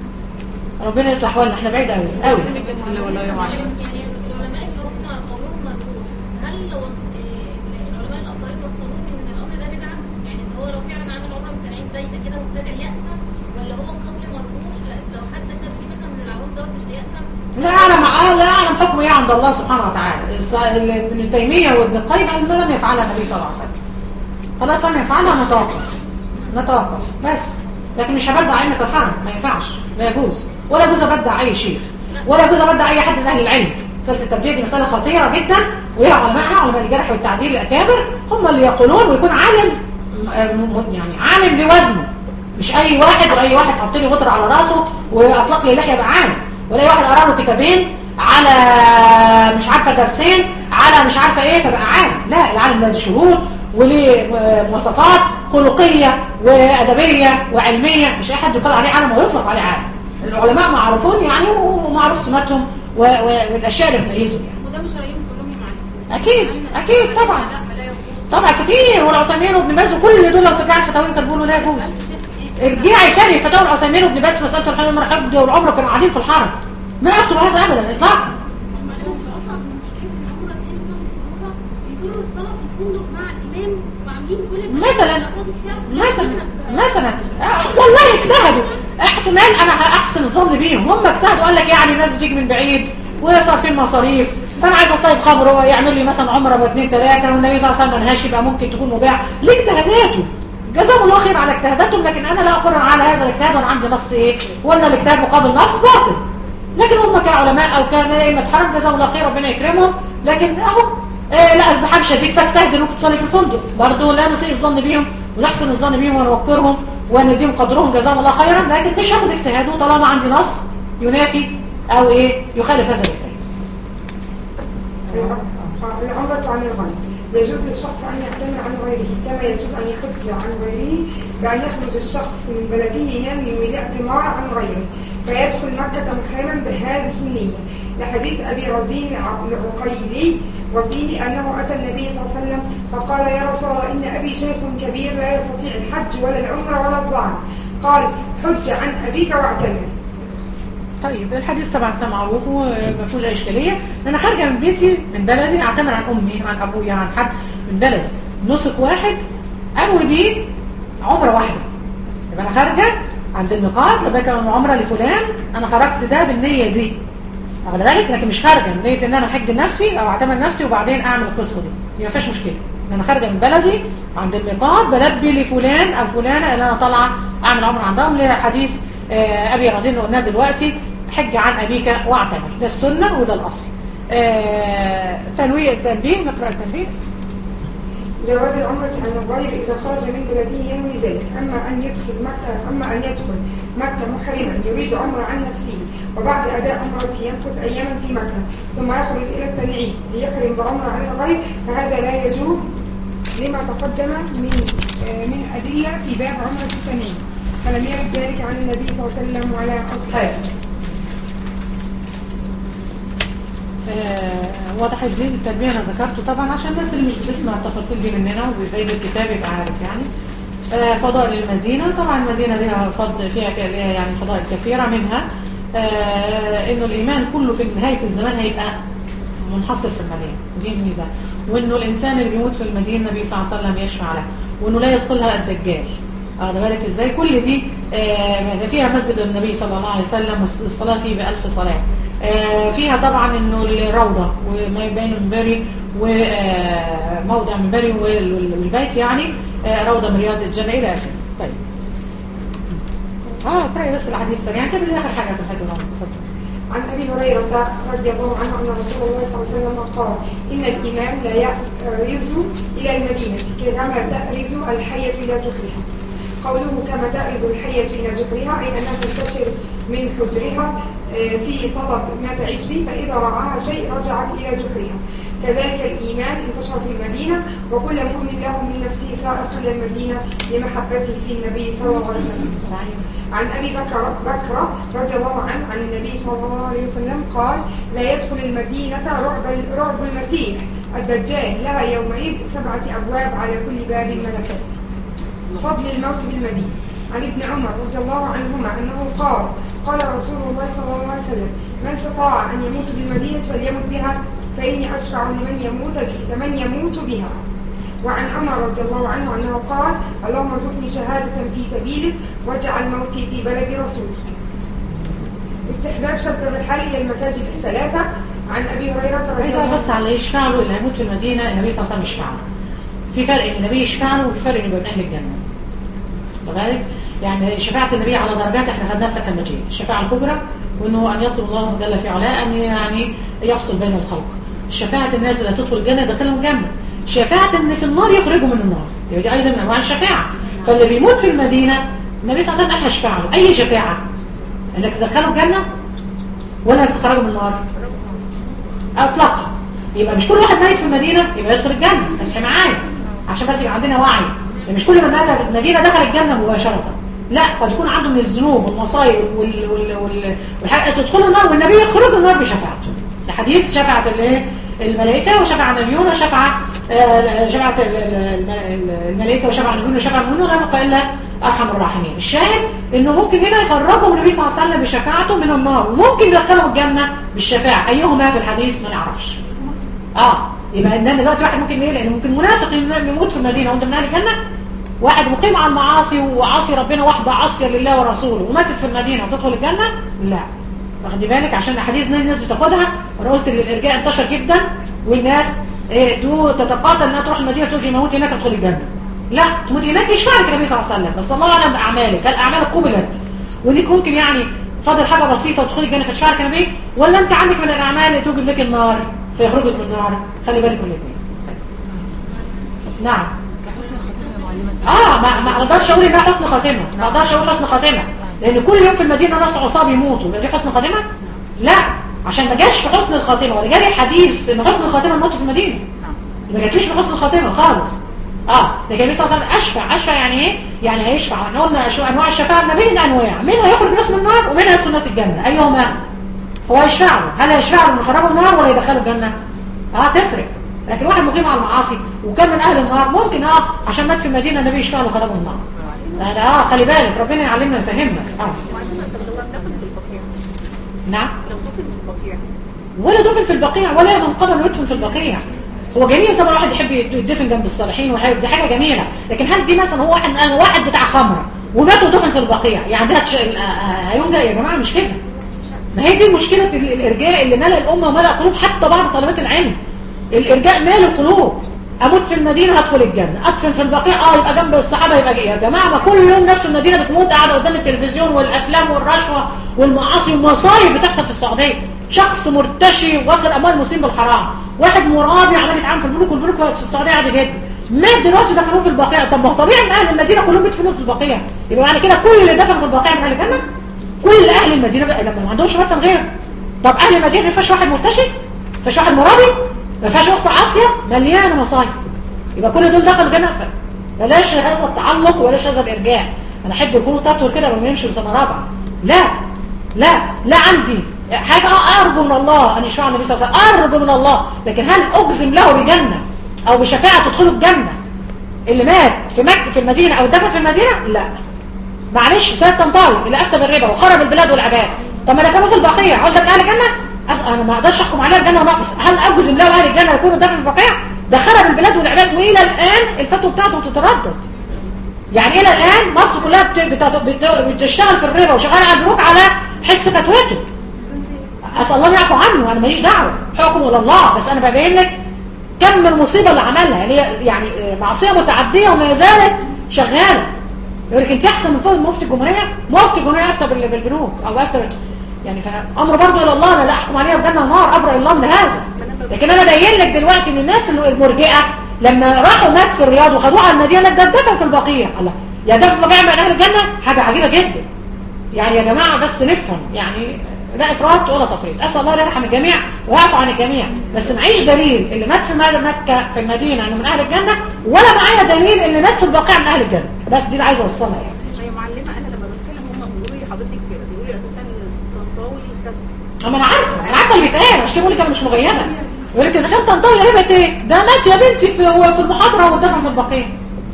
ربنا يصلح حالنا احنا بعيد قوي قوي يعني العلماء اللي هم قولهم مذكور هل وص... إيه، العلماء الاخرين وصلوا ان الامر ده بدعه يعني ان هو لو فعلا عمل عمره متنعين ده يبقى كده مبتدع يأسم ولا هو قول مرجوح لا لو حد شاف فيه مثلا من العوام دوت مش هيأسم لا اعلم آه لا اعلم حكمه ايه عند الله سبحانه وتعالى الص- ال- ابن تيميه وابن القيم قالوا ما لم يفعلها النبي صلى الله عليه وسلم خلاص لم يفعلها نتوقف نتوقف بس لكن مش هبدع ائمه الحرم ما ينفعش لا يجوز ولا يجوز ابدع اي شيخ ولا يجوز ابدع اي حد من اهل العلم مساله التبديع دي مساله خطيره جدا وهي علمائها علماء الجرح والتعديل الاكابر هم اللي يقولون ويكون عالم م- م- يعني عالم لوزنه مش اي واحد واي واحد حط لي غطر على راسه واطلق لي لحيه بقى عالم ولا واحد قرا له كتابين على مش عارفه درسين على مش عارفه ايه فبقى عالم لا العالم له شروط وليه م- مواصفات خلقيه وادبيه وعلميه مش اي حد يقال عليه عالم ويطلق عليه عالم العلماء معروفون يعني ومعروف سماتهم و- و- والاشياء اللي بتميزهم يعني وده مش رايهم كلهم يا معلم اكيد اكيد طبعا طبعا كتير والعثيمين وابن باز وكل دول لو ترجع الفتاوي كانوا بيقولوا لا يجوز ارجعي تاني فتاوى العثيمين وابن باز مساله الحج والحج والعمره كانوا قاعدين في الحرم ما افتوا بهذا ابدا اطلاقا بيكونوا الصلاة في الفندق مع الإمام وعاملين كل مثلاً. الأقساط السير مثلا مثلا آه، والله اجتهدوا احتمال انا هاحسن الظن بيهم هم اجتهدوا قال لك يعني الناس بتيجي من بعيد وصارفين مصاريف فانا عايز اطيب خمر ويعمل لي مثلا عمره باثنين ثلاثه والنبي صلى الله عليه وسلم منهاش يبقى ممكن تكون مباح ليه اجتهاداته جزاهم الله خير على اجتهاداتهم لكن انا لا اقر على هذا الاجتهاد وانا عندي نص ايه وان الاجتهاد مقابل نص باطل لكن هم كعلماء او كائمه حرم جزاهم الله خير ربنا يكرمهم لكن اهو آه لا الزحام شديد فاجتهد انك تصلي في الفندق برضه لا نسيء الظن بيهم ونحسن الظن بيهم ونوقرهم ونديهم قدرهم جزاهم الله خيرا لكن مش هاخد اجتهاده طالما عندي نص ينافي او ايه يخالف هذا الاجتهاد العمرة عن الغنم يجوز للشخص أن يعتمر عن غيره كما يجوز أن يحج عن غيره بأن يخرج الشخص من بلده ينوي الاعتمار عن غيره فيدخل مكة محرما بهذه النية لحديث أبي رزين العقيلي وفيه أنه أتى النبي صلى الله عليه وسلم فقال يا رسول الله إن أبي شيخ كبير لا يستطيع الحج ولا العمرة ولا الطعام قال حج عن أبيك واعتمر طيب الحديث طبعا سامع معروف وما فيهوش اي اشكاليه انا خارجه من بيتي من بلدي اعتمر عن امي عن ابويا عن حد من بلدي نسك واحد انوي بيه عمره واحده يبقى انا خارجه عند الميقات لباك عمره لفلان انا خرجت ده بالنيه دي واخد بالك لكن مش خارجه من نيه ان انا احج نفسي او اعتمر نفسي وبعدين اعمل القصه دي دي ما فيهاش مشكله ان انا خارجه من بلدي عند الميقات بلبي لفلان او فلانه اللي انا طالعه اعمل عمره عندهم لحديث آه، ابي رزين اللي قلناه دلوقتي حج عن ابيك واعتمر ده السنه وده الاصل آه، تنويه التنبيه نقرا التنبيه جواز العمرة عن الغير إذا خرج من بلده ينوي ذلك أما أن يدخل مكة أما أن يدخل مكة محرما يريد عمرة عن نفسه وبعد أداء عمرته يمكث أياما في مكة ثم يخرج إلى التنعيم ليحرم بعمرة عن الغير فهذا لا يجوز لما تقدم من آه، من أدلة في باب عمرة التنعيم فلم يرد ذلك عن النبي صلى الله عليه وسلم وعلى أصحابه آه، واضح الدين التنبيه انا ذكرته طبعا عشان الناس اللي مش بتسمع التفاصيل دي مننا وبيفيد الكتاب يبقى عارف يعني آه، فضائل المدينة طبعا المدينة لها فضل فيها ك- ليها يعني فضائل كثيرة منها آه، انه الايمان كله في نهاية الزمان هيبقى منحصر في المدينة دي الميزة وانه الانسان اللي بيموت في المدينة النبي صلى الله عليه وسلم يشفع له وانه لا يدخلها الدجال واخد بالك ازاي كل دي آه، فيها مسجد النبي صلى الله عليه وسلم والصلاة فيه بألف صلاة آه، فيها طبعا انه الروضة وما بين المنبري وموضع منبري والبيت يعني آه، روضة من رياض الجنة الى اخره طيب اه اقرأي بس الحديث سريعا كده دي اخر حاجة في الحديث اتفضل عن ابي هريره رضي الله عنه ان رسول الله صلى الله عليه وسلم قال ان الايمان لا يأرز الى المدينه كما تأرز الحيه الى جحرها قوله كما تأرز الحيه الى جحرها اي انها تنتشر من حجرها آه، في طلب ما تعيش به فاذا رعاها شيء رجعت الى جحرها كذلك الإيمان انتشر في المدينة وكل مؤمن له من نفسه سائق إلى المدينة لمحبته في النبي صلى الله عليه وسلم عن أبي بكر بكر رضي الله عنه عن النبي صلى الله عليه وسلم قال لا يدخل المدينة رعب رعب المسيح الدجال لها يومئذ سبعة أبواب على كل باب ملكات فضل الموت بالمدينة عن ابن عمر رضي الله عنهما أنه قال قال رسول الله صلى الله عليه وسلم من استطاع أن يموت بالمدينة فليمت بها فإني أشفع لمن يموت به لمن يموت بها وعن عمر رضي الله عنه أنه قال اللهم ارزقني شهادة في سبيلك واجعل موتي في بلد رسولك استحباب شد الرحال إلى المساجد الثلاثة عن أبي هريرة رضي عايز الله اعرف بس على اللي يشفع له اللي هيموت في المدينة النبي صلى الله عليه وسلم يشفع له في فرق ان النبي يشفع له وفي فرق انه يبقى من اهل الجنة لذلك يعني شفاعة النبي على درجات احنا خدناها في فتح المجيد الشفاعة الكبرى وانه ان يطلب الله جل في علاه ان يعني يفصل بين الخلق شفاعة الناس اللي هتدخل الجنة يدخلهم الجنة شفاعة ان في النار يخرجوا من النار يبقى دي ايضا من انواع الشفاعة فاللي بيموت في المدينة النبي صلى الله عليه وسلم قال هشفع له اي شفاعة انك تدخله الجنة ولا انك تخرجه من النار اطلقها يبقى مش كل واحد ميت في المدينة يبقى يدخل الجنة اصحي معايا عشان بس يبقى عندنا وعي يعني مش كل من مات في المدينه دخل الجنه مباشره لا قد يكون عنده من الذنوب والمصايب وال وال وال والحاجة تدخلوا النار والنبي يخرج النار بشفاعته الحديث شفاعة الايه الملائكة وشفاعة النبيون وشفاعة آه، شفاعة ال- ال- ال- الملائكة وشفاعة النبيون وشفاعة المؤمنين ولا يبقى إلا أرحم الراحمين الشاهد إنه ممكن هنا يخرجهم النبي صلى الله عليه وسلم بشفاعته من النار وممكن يدخلهم الجنة بالشفاعة أيهما في الحديث ما نعرفش اه يبقى ان دلوقتي واحد ممكن ايه لان ممكن منافق يموت في المدينه وانت من اهل الجنه واحد مقيم على المعاصي وعاصي ربنا واحده عاصيه لله ورسوله وماتت في المدينه تدخل الجنه لا واخدي بالك عشان احاديث الناس بتاخدها وانا قلت ان الارجاء انتشر جدا والناس ايه تو تتقاتل انها تروح المدينه تقول يموت هناك تدخل الجنه لا تموت هناك يشفع لك النبي صلى الله عليه وسلم بس الله اعلم باعمالك هل اعمالك قبلت وديك ممكن يعني فاضل حاجه بسيطه وتدخلي الجنه فتشفع لك النبي ولا انت عندك من الاعمال اللي توجب لك النار فيخرجك من النار خلي بالك من الاثنين نعم كحسن الخاتمه يا معلمتي اه ما ما اقدرش اقول انها حسن خاتمه ما اقدرش اقول حسن خاتمه لان كل يوم في المدينه ناس عصاب يموتوا يبقى دي حسن خاتمه لا عشان ما جاش في حسن الخاتمه ولا جالي حديث ان حسن الخاتمه الموت في المدينه ما جاتليش في حسن الخاتمه خالص اه لكن النبي صلى الله عليه وسلم اشفع اشفع يعني ايه يعني هيشفع احنا قلنا شو انواع الشفاعه النبي انواع منها يخرج ناس من النار ومنها يدخل ناس الجنه ايهما هو يشفع له هل يشفع له من خراب النار ولا يدخله الجنه اه تفرق لكن واحد مقيم على المعاصي وكان من اهل النار ممكن اه عشان مات في المدينه النبي يشفع له خراب النار اه اه خلي بالك ربنا يعلمنا ويفهمنا اه وبعدين طب لو دفن في البقيع نعم لو دفن في البقيع ولا دفن في البقيع ولا من قبل يدفن في البقيع هو جميل طبعا واحد يحب يدفن جنب الصالحين وحاجة دي حاجه جميله لكن هل دي مثلا هو واحد قال واحد بتاع خمره ومات ودفن في البقيع يعني ده هتش... آه، آه، هينجى يا جماعه مش كده ما هي دي مشكله ال- الارجاء اللي ملأ الامه وملأ قلوب حتى بعض طلبات العلم الارجاء مال القلوب اموت في المدينه هدخل الجنه ادفن في البقيع اه يبقى جنب الصحابه يبقى جاي. يا جماعه ما كل يوم ناس في المدينه بتموت قاعده قدام التلفزيون والافلام والرشوه والمعاصي والمصايب بتحصل في السعوديه شخص مرتشي واكل اموال المسلمين بالحرام واحد مرابي عمال يتعامل في البنوك والبنوك في السعوديه عادي جدا مات دلوقتي دفنوه في البقيع طب ما هو طبيعي ان اهل المدينه كلهم بيدفنوه في البقيع يبقى معنى كده كل اللي دفنوا في البقيع من اهل الجنه كل اهل المدينه بقى لما ما عندهمش مدفن غيره طب اهل المدينه ما فيهاش واحد مرتشي ما فيهاش واحد مرابي ما فيهاش اخت عاصيه مليانه مصايب يبقى كل دول دخلوا جنة ف بلاش هذا التعلق وبلاش هذا الارجاع انا احب يكونوا تطور كده لما يمشوا لسنه رابعه لا لا لا عندي حاجه اه ارجو من الله ان يشفع النبي صلى الله عليه وسلم ارجو من الله لكن هل اجزم له بجنه او بشفاعه تدخله الجنه اللي مات في مك في المدينه او دفن في المدينه لا معلش سيد طنطاوي اللي افتى بالربا وخرب البلاد والعباد طب ما دفنوه في البقيع هل ده من اهل الجنه أس- انا ما اقدرش احكم عليه الجنه ولا بس هل اجزم له اهل الجنه يكونوا دفن في البقيع ده خرب البلاد والعباد والى الان الفتوى بتاعته بتتردد يعني الى الان مصر كلها بت... بت... بت... بتشتغل في الربا وشغاله على البنوك على حس فتوته اسال الله يعفو عنه انا ماليش دعوه حكم الى الله بس انا ببين لك كم المصيبه اللي عملها يعني هي يعني آه، معصيه متعديه وما زالت شغاله يقول لك انت احسن من فوق مفتي الجمهوريه مفتي الجمهوريه افتى بال- بالبنوك او افتى بال- يعني فامر برضه الى الله انا لا احكم عليها بجنه ونار ابرأ الله من هذا لكن انا باين لك دلوقتي ان الناس اللي- المرجئه لما راحوا مات في الرياض وخدوه على المدينه ده اتدفن في البقيع الله يا دفن في البقيع من اهل الجنه حاجه عجيبه جدا يعني يا جماعه بس نفهم يعني لا افراط ولا تفريط اسال الله يرحم الجميع ويعفو عن الجميع بس معيش دليل اللي مات في مد- مكه في المدينه انه من اهل الجنه ولا معايا دليل اللي مات في البقيع من اهل الجنه بس دي اللي عايزه اوصلها يعني هي معلمه انا لما بتكلم هم بيقولوا لي حضرتك بيقولوا لي اساسا طنطاوي كذا اما انا عارفه انا عارفه اللي بيتقال مش كده بقول لك انا مش مغيبه يقول لك اذا كان طنطاوي غريبه ايه ده مات يا بنتي في هو في المحاضره ودفن في البقيع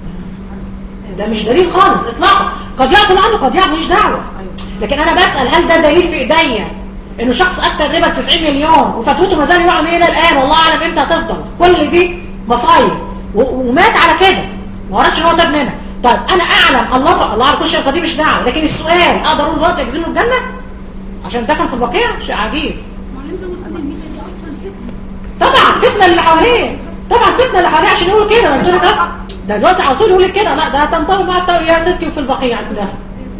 ده مش دليل خالص اطلاقا قد يعفو عنه قد يعفو مش دعوه لكن انا بسال هل ده دليل في ايديا انه شخص افتى الربا ب 90 مليون وفتوته ما زال يقع الى الان والله اعلم امتى هتفضل كل دي مصايب و- ومات على كده ما وردش ان هو تاب منها طيب انا اعلم الله سبحانه الله على كل شيء قدير مش دعوه لكن السؤال اقدر اقول دلوقتي اجزمه الجنه عشان دفن في البقيع شيء عجيب معلم زي ما تقول الميتا دي اصلا فتنه طبعا فتنه اللي حواليه طبعا فتنه اللي حواليه عشان يقول كده ما تقول كده ده دلوقتي على طول يقول لك كده لا ده تنطوي ما افتوي يا ستي وفي البقيع الدفن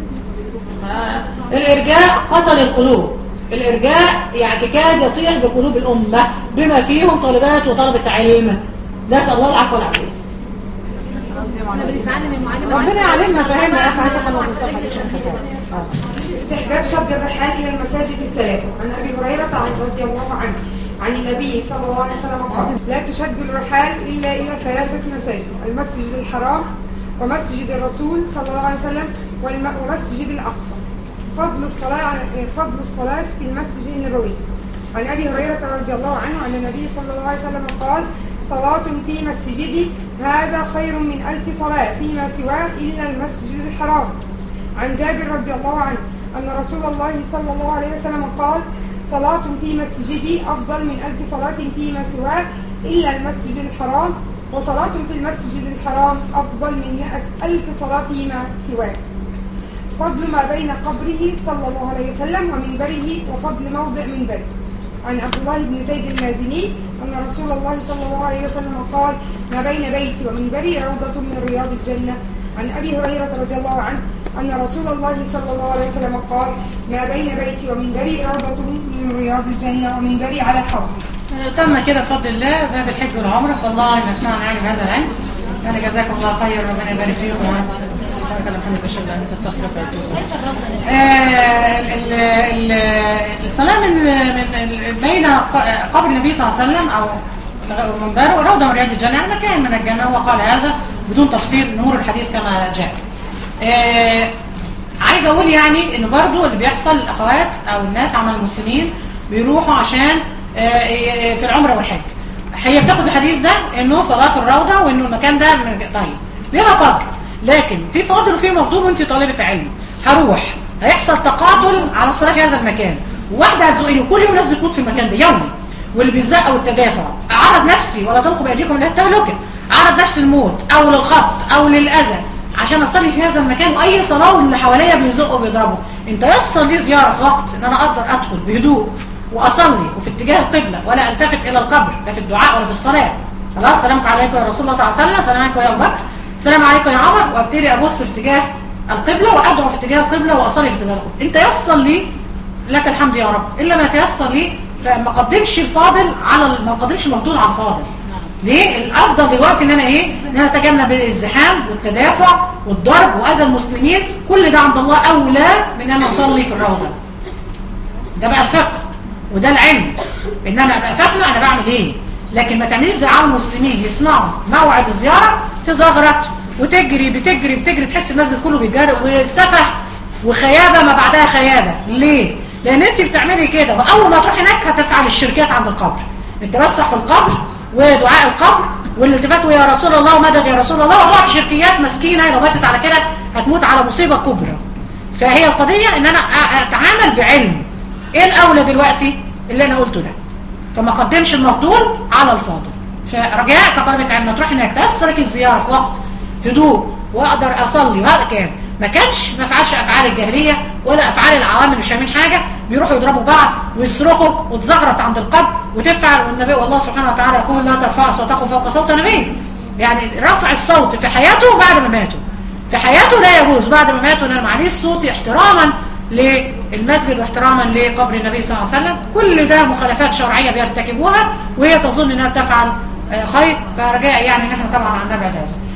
الارجاء قتل القلوب الارجاء يعني كاد يطيح بقلوب الامه بما فيهم طالبات وطلبه علم نسال الله العفو والعافيه خلاص يا احنا معلم بنتعلم المعلم ربنا يعلمنا فهمنا يا اخي عايزه اخلص الصفحه دي عشان الختام. آه. استحباب شد الرحال إلى المساجد الثلاثة عن أبي هريرة عن رضي الله عنه عن النبي صلى الله عليه وسلم قال لا تشد الرحال إلا إلى ثلاثة مساجد المسجد الحرام ومسجد الرسول صلى الله عليه وسلم والم- ومسجد الأقصى فضل الصلاة على فضل الصلاة في المسجد النبوي عن أبي هريرة رضي الله عنه أن النبي صلى الله عليه وسلم قال صلاة في مسجدي هذا خير من ألف صلاة فيما سواه إلا المسجد الحرام عن جابر رضي الله عنه أن رسول الله صلى الله عليه وسلم قال صلاة في مسجدي أفضل من ألف صلاة فيما سواه إلا المسجد الحرام وصلاة في المسجد الحرام أفضل من مئة ألف صلاة فيما سواه فضل ما بين قبره صلى الله عليه وسلم ومنبره وفضل موضع منبره عن عبد الله بن زيد المازني أن رسول الله صلى الله عليه وسلم قال ما بين بيتي ومنبري روضة من رياض الجنة عن أبي هريرة رضي الله عنه أن رسول الله صلى الله عليه وسلم قال ما بين بيتي ومنبري روضة من رياض الجنة ومنبري على حوض تم كده بفضل الله باب الحج والعمره صلى الله عليه وسلم يعني بهذا العلم انا جزاكم الله خير ربنا يبارك فيكم سبحانك اللهم وبحمدك اشهد ان لا اله الا انت استغفرك واتوب اليك كيف الروضه آه، ال- ال- ال- الصلاة من من بين ق- قبر النبي صلى الله عليه وسلم أو منبره روضة من رياض الجنة يعني مكان من الجنة هو قال هذا بدون تفسير نور الحديث كما جاء آه، عايز أقول يعني إن برضو اللي بيحصل الأخوات أو الناس عمل المسلمين بيروحوا عشان آه، في العمرة والحج هي بتاخد الحديث ده إنه صلاة في الروضة وإنه المكان ده من- طيب ليها فضل لكن في فاضل وفي مفضول وانت طالبة علم هروح هيحصل تقاتل على الصلاة في هذا المكان وواحدة هتزقني وكل يوم ناس بتموت في المكان ده يومي واللي بيزق والتدافع اعرض نفسي ولا تلقوا بايديكم الى التهلكه اعرض نفسي الموت او للخبط او للاذى عشان اصلي في هذا المكان واي صلاه واللي حواليا بيزقوا وبيضربوا انت يصل لي زياره في وقت ان انا اقدر ادخل بهدوء واصلي وفي اتجاه القبله ولا التفت الى القبر لا في الدعاء ولا في الصلاه خلاص سلامك عليكم يا رسول الله صلى الله عليه وسلم سلام عليكم يا ابو بكر السلام عليكم يا عمر وابتدي ابص في اتجاه القبله وادعو في اتجاه القبله واصلي في اتجاه القبله انت يصل لي لك الحمد يا رب الا ما تيسر لي فما قدمش الفاضل على ال- ما قدمش المفضول على الفاضل ليه الافضل دلوقتي ان انا ايه ان انا اتجنب الازدحام والتدافع والضرب واذى المسلمين كل ده عند الله اولى من ان انا اصلي في الروضه ده بقى الفقه وده العلم ان انا ابقى فاهمه انا بعمل ايه لكن ما تعمليش زي عام المسلمين يسمعوا موعد الزياره تزغرط وتجري بتجري بتجري تحس المسجد كله بيجري وسفح وخيابه ما بعدها خيابه ليه؟ لان انت بتعملي كده واول ما تروح هناك هتفعل الشركات عند القبر انت بسح في القبر ودعاء القبر والالتفات ويا رسول الله ومدد يا رسول الله وضع في شركيات مسكينه لو ماتت على كده هتموت على مصيبه كبرى فهي القضيه ان انا أ- اتعامل بعلم ايه الاولى دلوقتي اللي انا قلته ده فما قدمش المفضول على الفاضل فرجاء كطالبة علم تروح هناك تيسر لك الزيارة في وقت هدوء واقدر اصلي وهذا كان ما كانش ما فعلش افعال الجاهليه ولا افعال العوام اللي مش فاهمين حاجه بيروحوا يضربوا بعض ويصرخوا وتزغرط عند القبر وتفعل والنبي والله سبحانه وتعالى يقول لا ترفعوا اصواتكم فوق صوت النبي يعني رفع الصوت في حياته بعد ما ماتوا في حياته لا يجوز بعد ما ماتوا ان انا معليش صوتي احتراما للمسجد واحتراما لقبر النبي صلى الله عليه وسلم كل ده مخالفات شرعيه بيرتكبوها وهي تظن انها بتفعل آه، خير فرجاء يعني ان احنا طبعا عن نبعد هذا